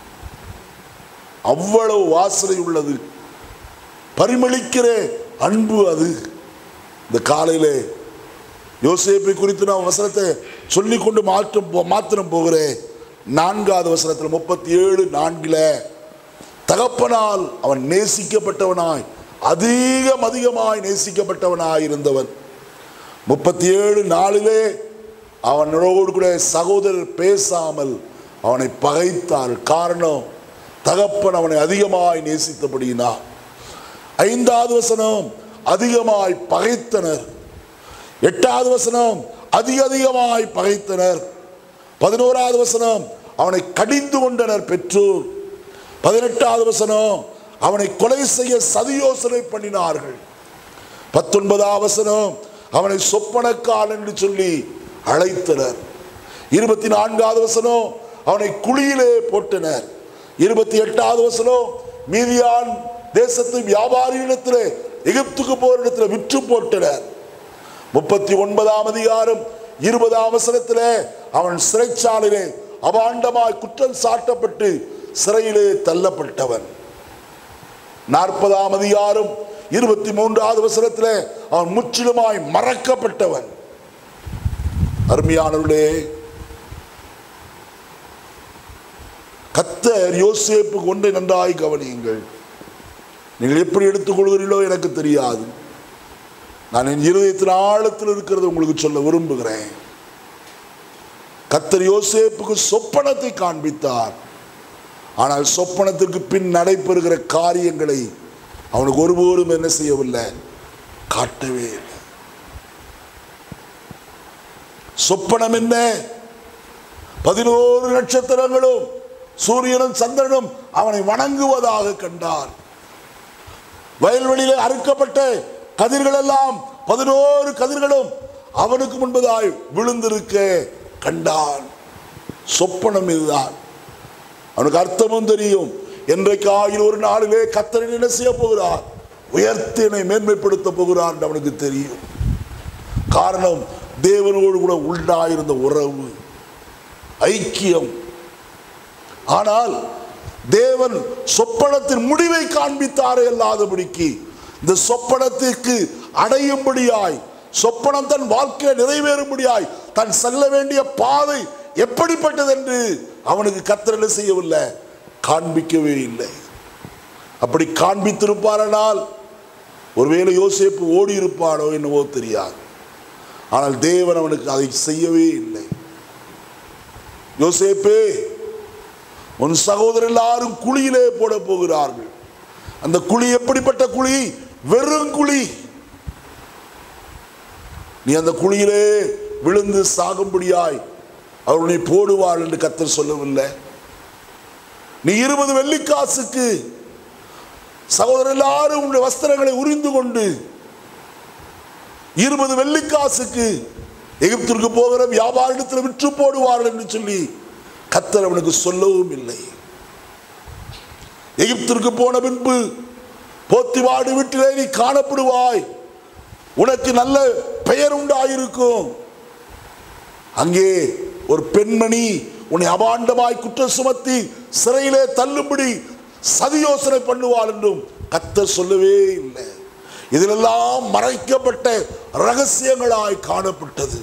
Speaker 1: அவ்வளவு வாசனை உள்ளது பரிமளிக்கிற அன்பு அது இந்த காலையிலே யோசேப்பை குறித்து நான் வசனத்தை சொல்லிக் கொண்டு மாற்றம் போ- மாத்திரம் போகிறேன் நான்காவது வசனத்தில் முப்பத்தி ஏழு நான்கில் தகப்பனால் அவன் நேசிக்கப்பட்டவனாய் அதிகம் அதிகமாய் நேசிக்கப்பட்டவனாய் இருந்தவன் முப்பத்தி ஏழு நாளிலே அவனோடு கூட சகோதரர் பேசாமல் அவனை பகைத்தார் காரணம் தகப்பன் அவனை அதிகமாய் நேசித்தபடியினார் ஐந்தாவது வசனம் அதிகமாய் பகைத்தனர் எட்டாவது வசனம் அதிக அதிகமாய் பகைத்தனர் பதினோராவது வசனம் அவனை கடிந்து கொண்டனர் பெற்றோர் பதினெட்டாவது வசனம் அவனை கொலை செய்ய சதியோசனை பண்ணினார்கள் பத்தொன்பதாம் வசனம் அவனை சொப்பனக்கால் என்று சொல்லி அழைத்தனர் இருபத்தி நான்காவது வசனம் அவனை குழியிலே போட்டனர் இருபத்தி எட்டாவது வசனம் மீதியான் தேசத்து வியாபாரியிடத்திலே எகிப்துக்கு போரிடத்திலே விற்று போட்டனர் முப்பத்தி ஒன்பதாம் அதிகாரம் இருபதாம் வசனத்திலே அவன் சிறைச்சாலையிலே அபாண்டமாய் குற்றம் சாட்டப்பட்டு சிறையிலே தள்ளப்பட்டவன் நாற்பதாம் அதிகாரம் இருபத்தி மூன்றாவது வசனத்திலே அவன் முற்றிலுமாய் மறக்கப்பட்டவன் அருமையானவர்களே கத்தர் யோசேப்புக்கு ஒன்றை நன்றாய் கவனியுங்கள் நீங்கள் எப்படி எடுத்துக்கொள்கிறீர்களோ எனக்கு தெரியாது நான் என் இருதயத்தின் ஆழத்தில் இருக்கிறது உங்களுக்கு சொல்ல விரும்புகிறேன் கத்தர் யோசேப்புக்கு சொப்பனத்தை காண்பித்தார் ஆனால் சொப்பனத்திற்கு பின் நடைபெறுகிற காரியங்களை அவனுக்கு ஒருபோதும் என்ன செய்யவில்லை காட்டவே இல்லை சொப்பனம் என்ன பதினோரு நட்சத்திரங்களும் சூரியனும் சந்திரனும் அவனை வணங்குவதாக கண்டார் வயல்வெளியிலே அறுக்கப்பட்ட கதிர்கள் எல்லாம் பதினோரு கதிர்களும் அவனுக்கு முன்பதாய் விழுந்திருக்க கண்டான் சொப்பனம் இதுதான் அவனுக்கு அர்த்தமும் தெரியும் என்றைக்காயில் ஒரு நாளிலே கத்தரின் என்ன செய்ய போகிறார் உயர்த்தினை மேன்மைப்படுத்த போகிறார் என்று அவனுக்கு தெரியும் காரணம் தேவனோடு கூட உண்டாயிருந்த உறவு ஐக்கியம் ஆனால் தேவன் சொப்பனத்தின் முடிவை காண்பித்தாரே அல்லாதபடிக்கு இந்த சொப்பனத்திற்கு அடையும்படியாய் சொப்பனம் தன் வாழ்க்கையை நிறைவேறும்படியாய் தன் செல்ல வேண்டிய பாதை எப்படிப்பட்டது என்று அவனுக்கு கத்திரல செய்யவில்லை காண்பிக்கவே இல்லை அப்படி காண்பித்திருப்பாரனால் ஒருவேளை யோசேப்பு ஓடி இருப்பானோ என்னவோ தெரியாது ஆனால் தேவன் அவனுக்கு அதை செய்யவே இல்லை யோசேப்பே உன் சகோதரர் எல்லாரும் குழியிலே போட போகிறார்கள் அந்த குழி எப்படிப்பட்ட குழி வெறும் குழி நீ அந்த குழியிலே விழுந்து சாகும்படியாய் அவர்களை போடுவாள் என்று கத்தர் சொல்லவில்லை நீ இருபது வெள்ளிக்காசுக்கு சகோதரர் எல்லாரும் உன்னுடைய வஸ்திரங்களை உரிந்து கொண்டு இருபது வெள்ளிக்காசுக்கு எகிப்திற்கு போகிற வியாபாரத்தில் விற்று போடுவார்கள் என்று சொல்லி கத்தர் அவனுக்கு சொல்லவும் இல்லை எகிப்திற்கு போன பின்பு போத்திவாடு வீட்டிலே நீ காணப்படுவாய் உனக்கு நல்ல பெயர் உண்டாயிருக்கும் அங்கே ஒரு பெண்மணி உன்னை அபாண்டமாய் குற்றம் சுமத்தி சிறையிலே தள்ளும்படி சதி யோசனை பண்ணுவாள் என்றும் கத்தர் சொல்லவே இல்லை இதிலெல்லாம் மறைக்கப்பட்ட ரகசியங்களாய் காணப்பட்டது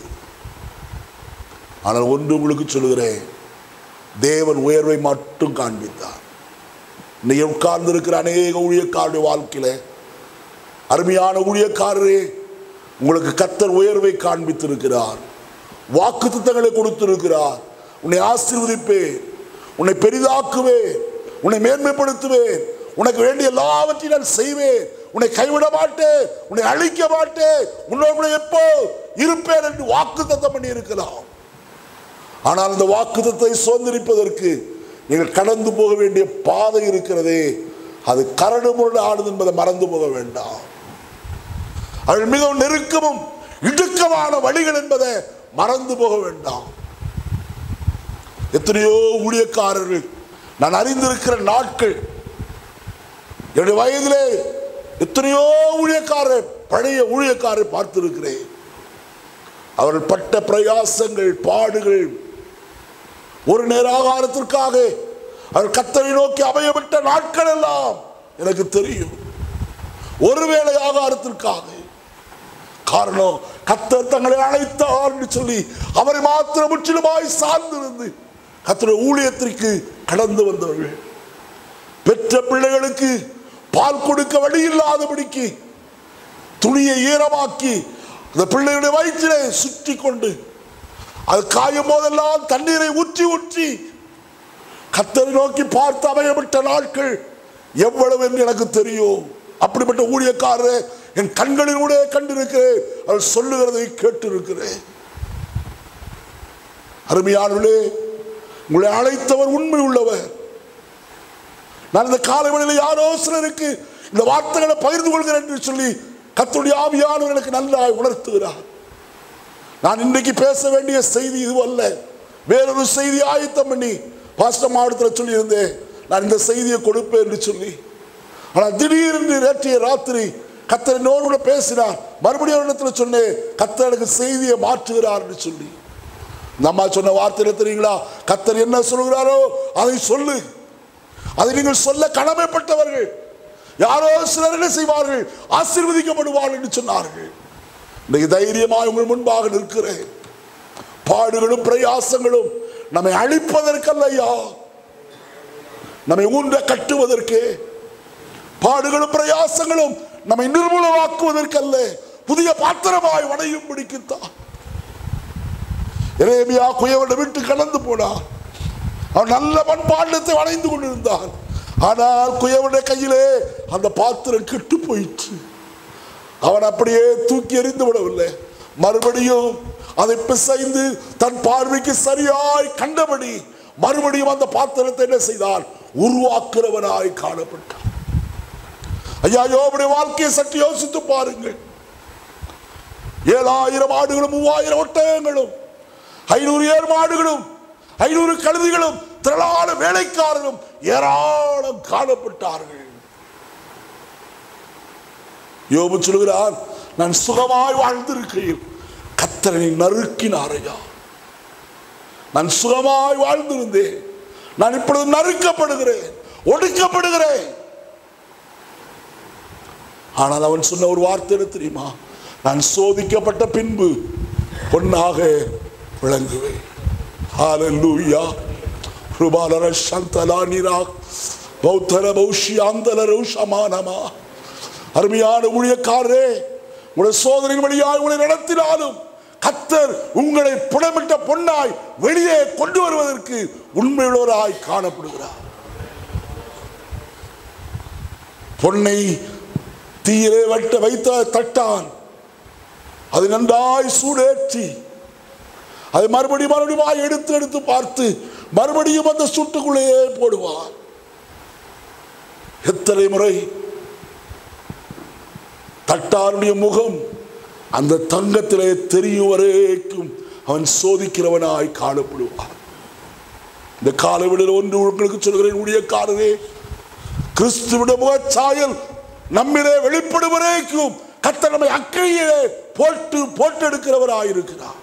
Speaker 1: ஆனால் ஒன்று உங்களுக்கு சொல்லுகிறேன் தேவன் உயர்வை மட்டும் காண்பித்தார் இன்னைக்கு உட்கார்ந்து இருக்கிற அநேக ஊழியக்காரருடைய வாழ்க்கையில அருமையான ஊழியக்காரரே உங்களுக்கு கத்தர் உயர்வை காண்பித்திருக்கிறார் வாக்கு திட்டங்களை கொடுத்திருக்கிறார் உன்னை ஆசீர்வதிப்பேன் உன்னை பெரிதாக்குவேன் உன்னை மேன்மைப்படுத்துவேன் உனக்கு வேண்டிய எல்லாவற்றையும் நான் செய்வேன் உன்னை கைவிட மாட்டேன் உன்னை அழிக்க மாட்டேன் உன்னோடு கூட எப்போ இருப்பேன் என்று வாக்கு தத்தம் பண்ணி இருக்கலாம் ஆனால் அந்த வாக்குத்தத்தை சுதந்திரிப்பதற்கு நீங்கள் கடந்து போக வேண்டிய பாதை இருக்கிறதே அது கரடு முரடு ஆடுது என்பதை மறந்து போக வேண்டாம் அவள் மிகவும் நெருக்கமும் இடுக்கமான வழிகள் என்பதை மறந்து போக வேண்டாம் எத்தனையோ ஊழியக்காரர்கள் நான் அறிந்திருக்கிற நாட்கள் என்னுடைய வயதிலே எத்தனையோ ஊழியக்காரர் பழைய ஊழியக்காரரை பார்த்திருக்கிறேன் அவர்கள் பட்ட பிரயாசங்கள் பாடுகள் ஒரு நேர ஆகாரத்திற்காக அவர் கத்தரை நோக்கி அமையப்பட்ட நாட்கள் எல்லாம் எனக்கு தெரியும் ஒருவேளை ஆகாரத்திற்காக காரணம் கத்தர் தங்களை அழைத்தார் என்று சொல்லி அவரை மாத்திரம் முற்றிலுமாய் சார்ந்திருந்து கத்தருடைய ஊழியத்திற்கு கடந்து வந்தவர்கள் பெற்ற பிள்ளைகளுக்கு பால் கொடுக்க வழி இல்லாதபடிக்கு துணியை ஈரமாக்கி அந்த பிள்ளைகளுடைய வயிற்றிலே சுற்றி கொண்டு அது காயும் போதெல்லாம் தண்ணீரை ஊற்றி ஊற்றி கத்தரை நோக்கி பார்த்து அமையப்பட்ட நாட்கள் எவ்வளவு என்று எனக்கு தெரியும் அப்படிப்பட்ட ஊழியக்காரரை என் கண்களினூடே கண்டிருக்கிறேன் அவர் சொல்லுகிறதை கேட்டிருக்கிறேன் அருமையானவர்களே உங்களை அழைத்தவர் உண்மை உள்ளவர் நான் இந்த காலவெளியில் யாரோ சிலருக்கு இந்த வார்த்தைகளை பகிர்ந்து கொள்கிறேன் என்று சொல்லி கத்துடைய ஆவியானவர் எனக்கு நன்றாய் உணர்த்துகிறார் நான் இன்றைக்கு பேச வேண்டிய செய்தி இது அல்ல வேறொரு செய்தி ஆயத்தம் பண்ணி பாஸ்டர் மாவட்டத்தில் சொல்லியிருந்தேன் நான் இந்த செய்தியை கொடுப்பேன் என்று சொல்லி ஆனால் திடீரென்று நேற்றைய ராத்திரி கத்தர் என்னோடு கூட பேசினார் மறுபடியும் ஒரு இடத்துல சொன்னேன் கத்தர் எனக்கு செய்தியை மாற்றுகிறார் என்று சொல்லி இந்த அம்மா சொன்ன வார்த்தை என்ன தெரியுங்களா கத்தர் என்ன சொல்கிறாரோ அதை சொல்லு அதை நீங்கள் சொல்ல கடமைப்பட்டவர்கள் யாரோ சிலர் என்ன செய்வார்கள் ஆசீர்வதிக்கப்படுவார்கள் என்று சொன்னார்கள் இன்னைக்கு தைரியமாக உங்கள் முன்பாக நிற்கிறேன் பாடுகளும் பிரயாசங்களும் நம்மை அழிப்பதற்கல்லையா நம்மை ஊன்ற கட்டுவதற்கு பாடுகளும் பிரயாசங்களும் நம்மை நிர்மூலமாக்குவதற்கல்ல புதிய பாத்திரமாய் வடையும் பிடிக்குத்தான் எரேமியா குயவனை விட்டு கடந்து போனான் அவன் நல்ல மண்பாண்டத்தை வளைந்து கொண்டிருந்தான் ஆனால் குயவனுடைய கையிலே அந்த பாத்திரம் கெட்டு போயிற்று அவன் அப்படியே தூக்கி எறிந்து விடவில்லை மறுபடியும் அதை பிசைந்து தன் பார்வைக்கு சரியாய் கண்டபடி மறுபடியும் அந்த பாத்திரத்தை என்ன செய்தான் உருவாக்குறவனாய் காணப்பட்டான் ஐயா யோபுடைய வாழ்க்கையை சற்று யோசித்து பாருங்கள் ஏழாயிரம் ஆடுகளும் மூவாயிரம் ஒட்டகங்களும் ஐநூறு ஏர் மாடுகளும் ஐநூறு கழுதிகளும் திரளான வேலைக்காரரும் ஏராளம் காணப்பட்டார்கள் யோபு சொல்கிறார் நான் சுகமாய் வாழ்ந்திருக்கையில் கத்தரனை நறுக்கினாரையா நான் சுகமாய் வாழ்ந்திருந்தேன் நான் இப்பொழுது நறுக்கப்படுகிறேன் ஒடுக்கப்படுகிறேன் ஆனால் அவன் சொன்ன ஒரு வார்த்தை என்ன தெரியுமா நான் சோதிக்கப்பட்ட பின்பு பொன்னாக விளங்குவேன் ஹalleluya ருபாலர சந்தலா நிரா பௌத்தர பௌஷியாந்தல ரௌஷமானமா அருமையான ஊழியக்காரரே உங்களுடைய சோதனையின் வழியாய் உங்களை நடத்தினாலும் கத்தர் உங்களை புடமிட்ட பொன்னாய் வெளியே கொண்டு வருவதற்கு உண்மையுள்ளவராய் காணப்படுகிறார் பொன்னை தீயிலே வட்ட வைத்த தட்டான் அது நன்றாய் சூடேற்றி அதை மறுபடியும் மறுபடியும் எடுத்து எடுத்து பார்த்து மறுபடியும் அந்த சுட்டுக்குள்ளேயே போடுவார் எத்தனை முறை தட்டாருடைய முகம் அந்த தங்கத்திலே தெரியும் வரைக்கும் அவன் சோதிக்கிறவனாய் காணப்படுவான் இந்த காலவெளியில் ஒன்று உங்களுக்கு சொல்கிறேன் ஊழியக்காரரே கிறிஸ்துவிட முகச்சாயல் நம்மிலே வெளிப்படும் வரைக்கும் கர்த்தர் நம்மை அக்கையிலே போட்டு போட்டு எடுக்கிறவராயிருக்கிறார்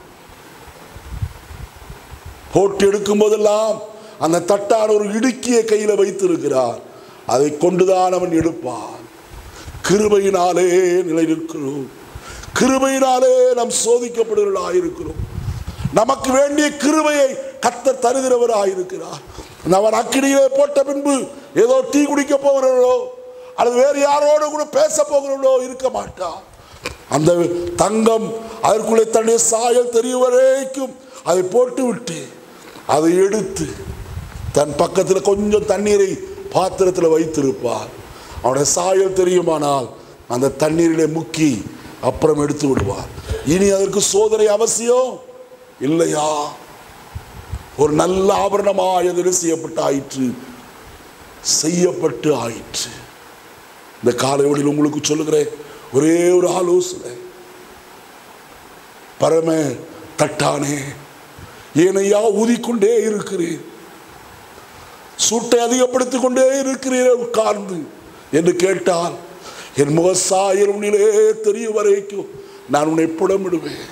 Speaker 1: போட்டு எடுக்கும் போதெல்லாம் அந்த தட்டான ஒரு இடுக்கிய கையில வைத்திருக்கிறார் அதை கொண்டுதான் அவன் எடுப்பான் கிருபையினாலே நிலை நிற்கிறோம் கிருபையினாலே நாம் சோதிக்கப்படுகிறவர்களாயிருக்கிறோம் நமக்கு வேண்டிய கிருபையை கத்தர் தருகிறவராயிருக்கிறார் அவன் அக்கினியிலே போட்ட பின்பு ஏதோ டீ குடிக்க போகிறவர்களோ அல்லது வேறு யாரோடு கூட பேச போகிறவர்களோ இருக்க மாட்டான் அந்த தங்கம் அதற்குள்ளே தன்னுடைய சாயல் தெரியும் வரைக்கும் அதை போட்டு விட்டு அதை எடுத்து தன் பக்கத்தில் கொஞ்சம் தண்ணீரை பாத்திரத்தில் வைத்திருப்பார் அவனுடைய சாயல் தெரியுமானால் அந்த தண்ணீரிலே முக்கி அப்புறம் எடுத்து விடுவார் இனி அதற்கு சோதனை அவசியம் இல்லையா ஒரு நல்ல ஆபரணமாய் அது என்ன செய்யப்பட்டு ஆயிற்று செய்யப்பட்டு ஆயிற்று இந்த காலைவெளியில் உங்களுக்கு சொல்லுகிறேன் ஒரே ஒரு ஆலோசனை பரம தட்டானே ஏனையா ஊதிக்கொண்டே இருக்கிறேன் சூட்டை அதிகப்படுத்திக் கொண்டே இருக்கிறீர்கள் உட்கார்ந்து என்று கேட்டால் என் முகசாயல் உன்னிலே தெரியும் வரைக்கும் நான் உன்னை புடமிடுவேன்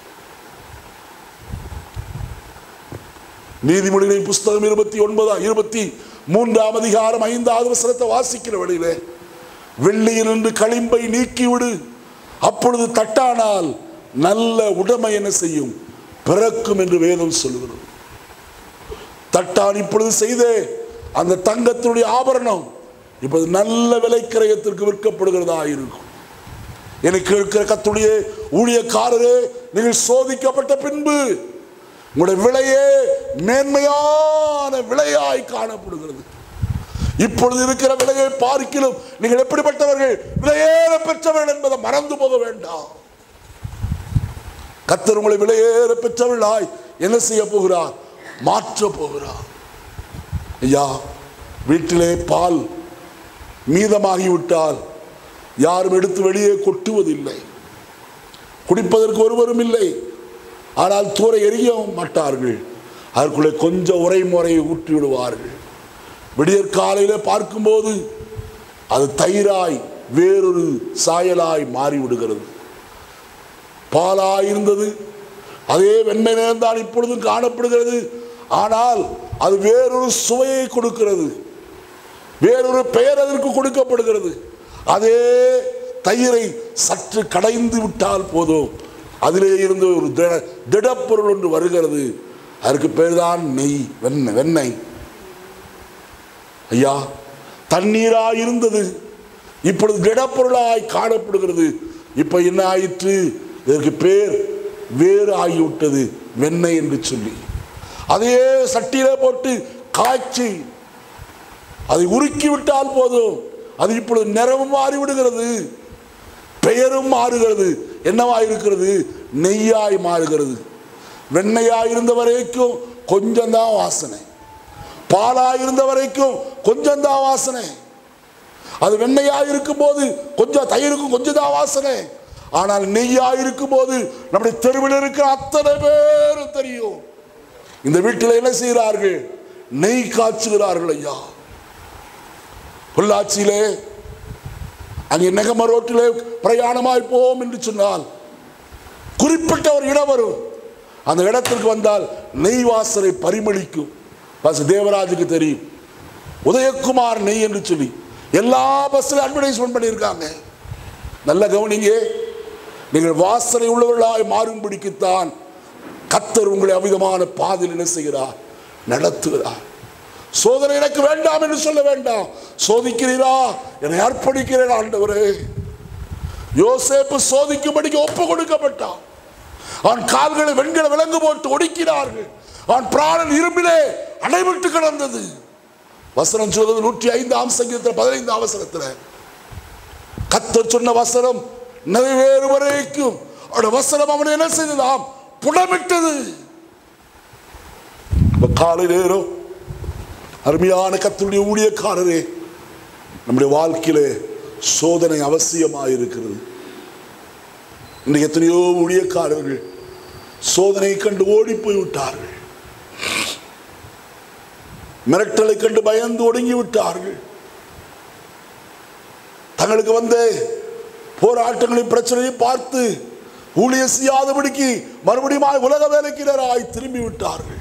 Speaker 1: நீதிமொழிகளின் புஸ்தகம் இருபத்தி ஒன்பதாம் இருபத்தி மூன்றாம் அதிகாரம் ஐந்தாவது வசனத்தை வாசிக்கிற வழியிலே வெள்ளியில் நின்று களிம்பை நீக்கிவிடு அப்பொழுது தட்டானால் நல்ல உடைமை என்ன செய்யும் பிறக்கும் என்று வேதம் சொல்லுகிறது தட்டான் இப்பொழுது செய்த அந்த தங்கத்தினுடைய ஆபரணம் இப்போது நல்ல விலைக்கிரயத்திற்கு விற்கப்படுகிறதா இருக்கும் எனக்கு இருக்கிற கத்துடைய ஊழியக்காரரே நீங்கள் சோதிக்கப்பட்ட பின்பு உங்களுடைய விலையே மேன்மையான விலையாய் காணப்படுகிறது இப்பொழுது இருக்கிற விலையை பார்க்கிலும் நீங்கள் எப்படிப்பட்டவர்கள் விலையேற பெற்றவர்கள் என்பதை மறந்து போக வேண்டாம் கத்தர் உங்களை விலையேற பெற்றவர்களாய் என்ன செய்ய போகிறார் மாற்ற போகிறார் ஐயா வீட்டிலே பால் மீதமாகிவிட்டால் யாரும் எடுத்து வெளியே கொட்டுவதில்லை குடிப்பதற்கு ஒருவரும் இல்லை ஆனால் தூர எரியவும் மாட்டார்கள் அதற்குள்ளே கொஞ்சம் உரைமுறையை ஊற்றி விடுவார்கள் விடியற் காலையில பார்க்கும்போது அது தயிராய் வேறொரு சாயலாய் மாறி விடுகிறது பாலாய் இருந்தது அதே வெண்மை நிறம்தான் இப்பொழுதும் காணப்படுகிறது ஆனால் அது வேறொரு சுவையை கொடுக்கிறது வேறொரு பெயர் அதற்கு கொடுக்கப்படுகிறது அதே தயிரை சற்று கடைந்து விட்டால் போதும் அதிலே இருந்து ஒரு திட திடப்பொருள் ஒன்று வருகிறது அதற்கு பேர் தான் நெய் வெண்ணெய் வெண்ணெய் ஐயா தண்ணீராய் இருந்தது இப்பொழுது திடப்பொருளாய் காணப்படுகிறது இப்ப என்ன ஆயிற்று இதற்கு பேர் வேறு ஆகிவிட்டது வெண்ணெய் என்று சொல்லி அதையே சட்டியில போட்டு காய்ச்சி அதை உருக்கி விட்டால் போதும் அது இப்பொழுது நிறமும் மாறி விடுகிறது பெயரும் மாறுகிறது என்னவாய் இருக்கிறது நெய்யாய் மாறுகிறது வெண்ணையாய் இருந்த வரைக்கும் கொஞ்சம் தான் வாசனை பாலாய் இருந்த வரைக்கும் கொஞ்சம் தான் வாசனை அது வெண்ணையாய் இருக்கும் போது கொஞ்சம் தயிருக்கும் கொஞ்சம் தான் வாசனை ஆனால் நெய்யாய் இருக்கும் போது நம்முடைய தெருவில் இருக்கிற அத்தனை பேரும் தெரியும் இந்த வீட்டில் என்ன செய்கிறார்கள் நெய் காய்ச்சுகிறார்கள் ஐயா பொள்ளாச்சியிலே அங்கே நெகம ரோட்டிலே பிரயாணமாய் போவோம் என்று சொன்னால் குறிப்பிட்ட ஒரு இடம் வரும் அந்த இடத்திற்கு வந்தால் நெய் வாசனை பரிமளிக்கும் பஸ் தேவராஜுக்கு தெரியும் உதயகுமார் நெய் என்று சொல்லி எல்லா பஸ்ஸில் அட்வர்டைஸ்மெண்ட் பண்ணியிருக்காங்க நல்ல கவனிங்க நீங்கள் வாசனை உள்ளவர்களாய் மாறும்படிக்குத்தான் கத்தர் உங்களை அவிதமான பாதையில் என்ன செய்கிறார் நடத்துகிறார் சோதனை எனக்கு வேண்டாம் என்று சொல்ல வேண்டாம் சோதிக்கிறீரா என்னை அர்ப்பணிக்கிறேன் ஆண்டவரே யோசேப்பு சோதிக்கும்படிக்கு ஒப்பு கொடுக்கப்பட்டான் அவன் கால்களை வெண்கல விலங்கு போட்டு ஒடுக்கினார்கள் அவன் பிராணன் இரும்பிலே அடைபட்டு கிடந்தது வசனம் சொல்வது நூற்றி ஐந்தாம் சங்கீதத்தில் பதினைந்தாம் அவசரத்தில் கத்தர் சொன்ன வசனம் நிறைவேறு வரைக்கும் அவருடைய வசனம் அவனை என்ன செய்ததாம் புடமிட்டது இப்ப காலை நேரம் அருமையான கத்தருடைய ஊழியக்காரரே நம்முடைய வாழ்க்கையிலே சோதனை அவசியமாக இருக்கிறது இன்றைக்கு எத்தனையோ ஊழியக்காரர்கள் சோதனை கண்டு ஓடி போய் விட்டார்கள் மிரட்டலை கண்டு பயந்து ஒடுங்கி விட்டார்கள் தங்களுக்கு வந்த போராட்டங்களின் பிரச்சனையை பார்த்து ஊழிய செய்யாதபடிக்கு மறுபடியும் உலக வேலைக்கினராய் திரும்பி விட்டார்கள்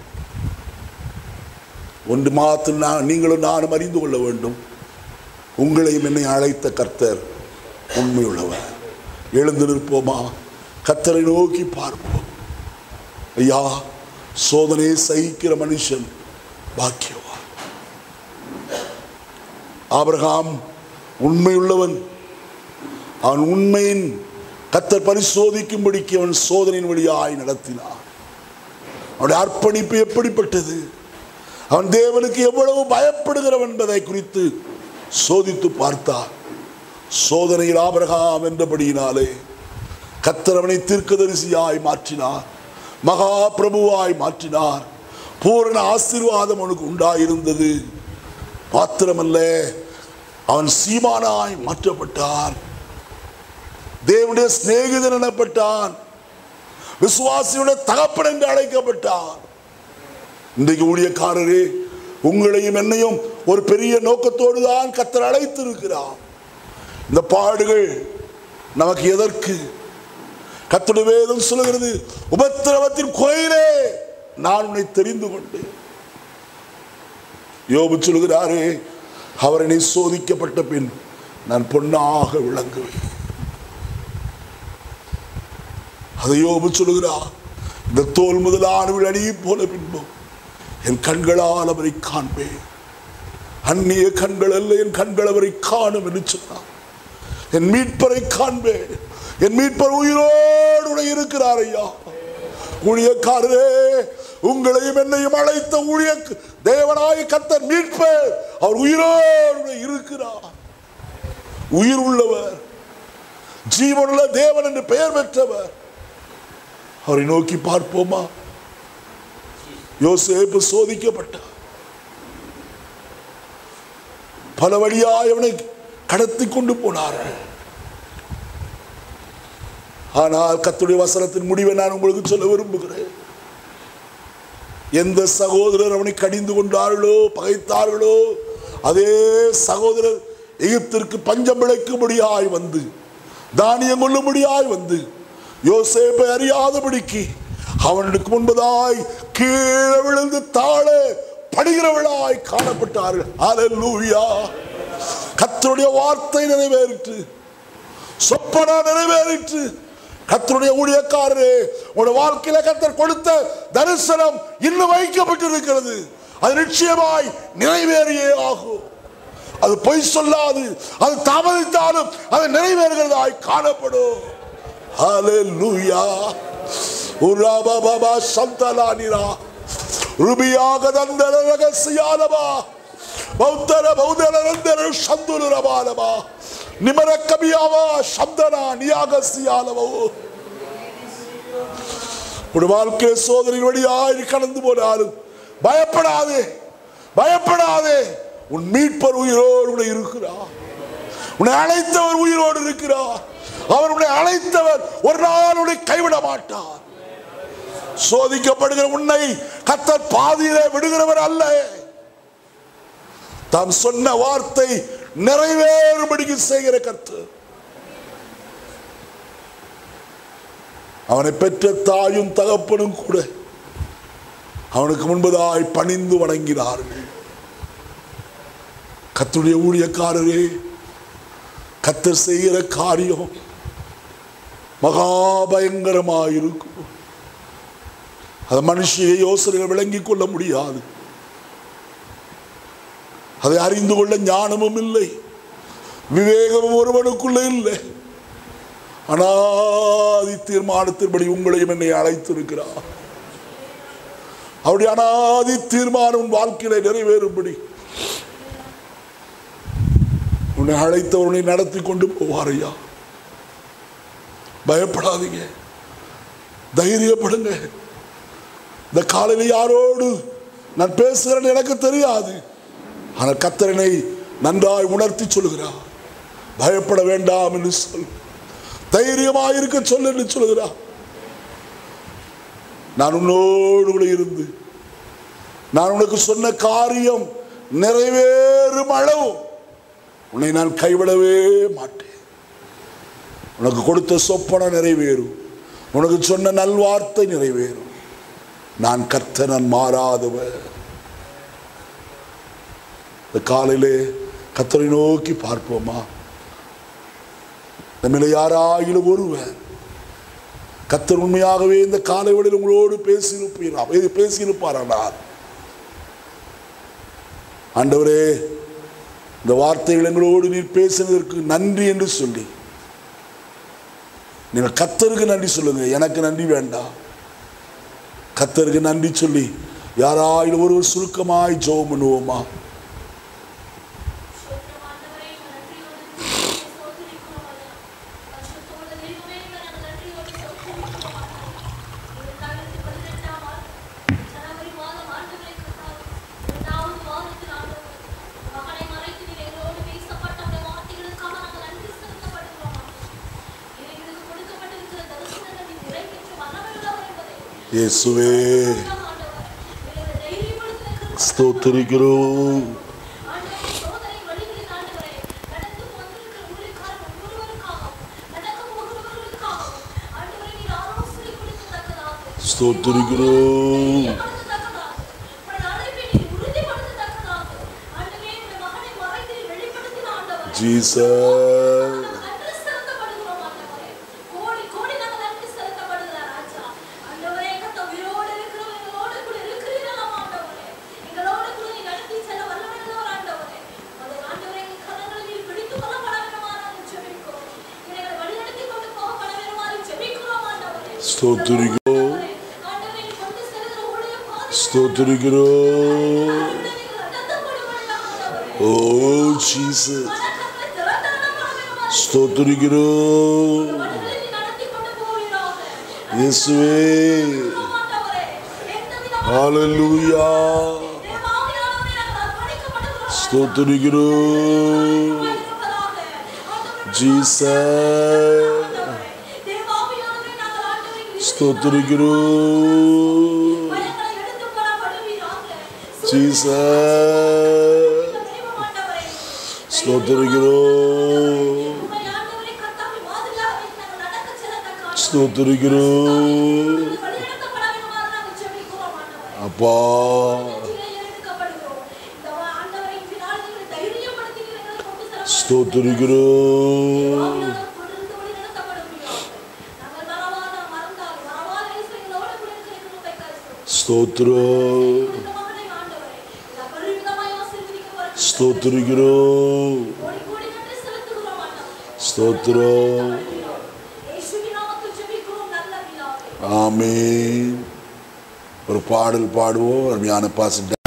Speaker 1: ஒன்று மாத்திரம் நான் நீங்களும் நானும் அறிந்து கொள்ள வேண்டும் உங்களையும் என்னை அழைத்த கர்த்தர் உண்மையுள்ளவர் எழுந்து நிற்போமா கர்த்தரை நோக்கி பார்ப்போம் ஐயா சோதனையை சகிக்கிற மனுஷன் பாக்கியவான் ஆபிரகாம் உண்மையுள்ளவன் அவன் உண்மையின் கத்தர் பரிசோதிக்கும்படிக்கு அவன் சோதனையின் வழியாய் நடத்தினான் அவனுடைய அர்ப்பணிப்பு எப்படிப்பட்டது அவன் தேவனுக்கு எவ்வளவு பயப்படுகிறவன் என்பதை குறித்து சோதித்து பார்த்தார் சோதனையில் ஆபிரகாம் என்றபடியினாலே கத்தர் அவனை தீர்க்கதரிசியாய் மாற்றினார் மகா பிரபுவாய் மாற்றினார் பூரண ஆசீர்வாதம் அவனுக்கு உண்டாயிருந்தது மாத்திரமல்ல அவன் சீமானாய் மாற்றப்பட்டான் தேவனுடைய சிநேகிதன் எனப்பட்டான் விசுவாசியுடைய தகப்பன் என்று அழைக்கப்பட்டான் இன்றைக்கு ஊழியக்காரரே உங்களையும் என்னையும் ஒரு பெரிய நோக்கத்தோடு தான் கத்தர் அழைத்திருக்கிறார் இந்த பாடுகள் நமக்கு எதற்கு கத்தருடைய வேதம் சொல்லுகிறது உபத்திரவத்தின் கோயிலே நான் உன்னை தெரிந்து கொண்டேன் யோபு சொல்லுகிறாரே அவர் என்னை சோதிக்கப்பட்ட பின் நான் பொன்னாக விளங்குவேன் அதை யோபு சொல்லுகிறார் இந்த தோல் முதலானவள் அடி போல பின்பும் என் கண்களால் அவரை காண்பேன் அந்நிய கண்கள் அல்ல என் கண்கள் அவரை காணும் என்று சொன்னார் என் மீட்பரை காண்பேன் என் மீட்பர் உயிரோடு கூட இருக்கிறார் ஐயா ஊழியக்காரரே உங்களையும் என்னையும் அழைத்த ஊழிய தேவனாய கத்தர் மீட்பர் அவர் உயிரோடு இருக்கிறார் உயிர் உள்ளவர் ஜீவனுள்ள தேவன் என்று பெயர் பெற்றவர் அவரை நோக்கி பார்ப்போமா யோசேப்பு சோதிக்கப்பட்டார் பல வழியாய் அவனை கடத்தி கொண்டு போனார்கள் ஆனால் கத்துடைய வசனத்தின் முடிவை நான் உங்களுக்கு சொல்ல விரும்புகிறேன் எந்த சகோதரர் அவனை கடிந்து கொண்டார்களோ பகைத்தார்களோ அதே சகோதரர் எகிப்திற்கு பஞ்சம் விளைக்கும்படியாய் வந்து தானியம் கொள்ளும்படியாய் வந்து யோசேப்பை அறியாதபடிக்கு அவனுக்கு முன்பதாய் கீழே விழுந்து தாழ படுகிறவளாய் காணப்பட்டார்கள் அல்லேலூயா கர்த்தருடைய வார்த்தை நிறைவேறிற்று சொப்பனா நிறைவேறிற்று கர்த்தருடைய ஊழியக்காரரே உங்களுடைய வாழ்க்கையில கர்த்தர் கொடுத்த தரிசனம் இன்னும் வைக்கப்பட்டிருக்கிறது அது நிச்சயமாய் நிறைவேறியே ஆகும் அது பொய் சொல்லாது அது தாமதித்தாலும் அது நிறைவேறுகிறதாய் காணப்படும் ஹalleluya உராபா பாபா சந்தலானிரா ருபியாக தந்தர ரகசியாலபா பௌத்தர பௌதர நந்தர சந்துரு ரபாலபா நிமர கபியாவா சப்தனா நியாகசியாலவோ உன் வாழ்க்கை சோதனை வழியாய் நீ கடந்து போனாலும் பயப்படாதே பயப்படாதே உன் மீட்பர் உயிரோடு கூட இருக்கிறார் உன்னை அழைத்தவர் உயிரோடு இருக்கிறார் அவர் உன்னை அழைத்தவர் ஒரு நாள் உன்னை கைவிட மாட்டார் சோதிக்கப்படுகிற உன்னை கத்தர் பாதியிலே விடுகிறவர் அல்ல தாம் சொன்ன வார்த்தை நிறைவேறும்படிக்கு செய்கிற கர்த்தர் அவனை பெற்ற தாயும் தகப்பனும் கூட அவனுக்கு முன்பதாய் பணிந்து வணங்கினார்கள் கத்துடைய ஊழியக்காரரே கத்தர் செய்கிற காரியம் மகாபயங்கரமாயிருக்கும் அது மனுஷிய யோசனைகள் விளங்கிக் கொள்ள முடியாது அதை அறிந்து கொள்ள ஞானமும் இல்லை விவேகமும் ஒருவனுக்குள்ள இல்லை அனாதி தீர்மானத்தின்படி உங்களையும் என்னை அழைத்திருக்கிறார் அவருடைய அனாதி தீர்மானம் உன் வாழ்க்கையில நிறைவேறும்படி உன்னை அழைத்தவனை நடத்தி கொண்டு போவார் ஐயா பயப்படாதீங்க தைரியப்படுங்க இந்த காலையில் யாரோடு நான் பேசுகிறேன் எனக்கு தெரியாது ஆனால் கத்தரனை நன்றாய் உணர்த்தி சொல்லுகிறார் பயப்பட வேண்டாம் என்று சொல் தைரியமாயிருக்க சொல் என்று சொல்லுகிறார் நான் உன்னோடு கூட இருந்து நான் உனக்கு சொன்ன காரியம் நிறைவேறும் அளவு உன்னை நான் கைவிடவே மாட்டேன் உனக்கு கொடுத்த சொப்பன நிறைவேறும் உனக்கு சொன்ன நல்வார்த்தை நிறைவேறும் நான் கர்த்த நான் மாறாதவர் இந்த காலையிலே கத்தரை நோக்கி பார்ப்போமா நம்மள யாராயிலும் ஒருவர் கத்தர் உண்மையாகவே இந்த காலை வேளையில் உங்களோடு பேசியிருப்பீரா இது பேசியிருப்பாரானார் ஆண்டவரே இந்த வார்த்தைகள் எங்களோடு நீர் பேசினதற்கு நன்றி என்று சொல்லி நீங்கள் கத்தருக்கு நன்றி சொல்லுங்க எனக்கு நன்றி வேண்டாம் கத்தருக்கு நன்றி சொல்லி யாராயிலும் ஒருவர் சுருக்கமாய் ஜெபம் பண்ணுவோமா
Speaker 4: ஆண்டவரே, நன்றியோடு ஸ்தோத்திரிக்கிறோம் ஐயா. பரிசுத்தமுள்ள தெய்வமே, நாங்கள் நன்றியோடு ஸ்தோத்திரிக்கிறோம் ஆண்டவரே. இரண்டாயிரத்தி பதினெட்டாம் ஆண்டு ஜனவரி மாதம் ஆண்டுகளை கண்டால் இரண்டாவது மாதத்தில் ஆண்டவரே, மகனை மறைத்து நீர் எங்களோடு பேசப்பட்ட அந்த வார்த்தைகளுக்காக நாங்கள் நன்றி செலுத்தப்படுகிறோம் ஆண்டவரே. எங்களுக்கு கொடுக்கப்பட்டிருக்கிற தரிசனங்கள் நீர் நிறைவேற்ற வல்லமையுள்ளவர் என்பதை
Speaker 1: இயேசுவே
Speaker 4: ஆண்டவரே, எங்களை தைரியப்படுத்துகிற
Speaker 1: ஸ்தோத்திரிக்கிறோம்
Speaker 4: ஆண்டவரே, சோதனை வழிகளில் ஆண்டவரே, நடந்து வந்திருக்கிற ஊழியக்காரர் ஒவ்வொருவருக்காகவும், நடக்கப் போகிறவர்களுக்காகவும், ஆண்டவரே, நீர் ஆலோசனை கொடுக்கத்தக்கதாக,
Speaker 1: ஸ்தோத்திரிக்கிறோம்
Speaker 4: வெளிப்படுத்தத்தக்கதாக, உம்முடைய அழைப்பை நீர் உறுதிப்படுத்தத்தக்கதாக, ஆண்டவரே, உம்முடைய மகனை மறைத்து நீர் வெளிப்படுத்தின ஆண்டவரே,
Speaker 1: ஜீசஸ்
Speaker 4: நாங்கள் நன்றி செலுத்தப்படுகிறோம் ஆண்டவரே. கோடி கோடி நாங்கள் நன்றி செலுத்தப்படுகிற ராஜா. ஆண்டவரே, கர்த்தர் உயிரோடு இருக்கிறவர் எங்களோடு கூட இருக்கிறீர்களாம் ஆண்டவரே. எங்களோடு கூட நீ நடத்தி செல்ல வல்லமையுள்ளவர் ஆண்டவரே. அதை ஆண்டவரே, எங்கள் கரங்களில் நீர் பிடித்துக் கொள்ள பட வேண்டுமாறு நாங்கள் ஜெபிக்கிறோம். எங்களை வழிநடத்திக் கொண்டு போக பட வேண்டுமாறு ஜெபிக்கிறோம் ஆண்டவரே.
Speaker 1: ஸ்தோத்திரிக்கிறோம்
Speaker 4: ஆண்டவரே, ஆண்டவரே, நீ கொண்டு செல்கிற ஊழிய
Speaker 1: ஸ்தோத்திரிக்கிறோம் ஓ ஜீசஸ் ஸ்தோத்திரிக்கிறோம் இயேசுவே ஹalleluya ஸ்தோத்திரிக்கிறோம் ஜீசஸ் ஸ்தோத்திரிக்கிறோம் ஜீசஸ் ஸ்தோத்திரிக்கிறோம் ஸ்தோத்திரிக்கிறோம் அப்பா ஸ்தோத்திரிக்கிறோம் ஸ்தோத்திரம் ஸ்தோத்திரிக்கிறோம் ஸ்தோத்திரம் ஆமென் ஒரு பாடல் பாடுவோம் அருமையான பாச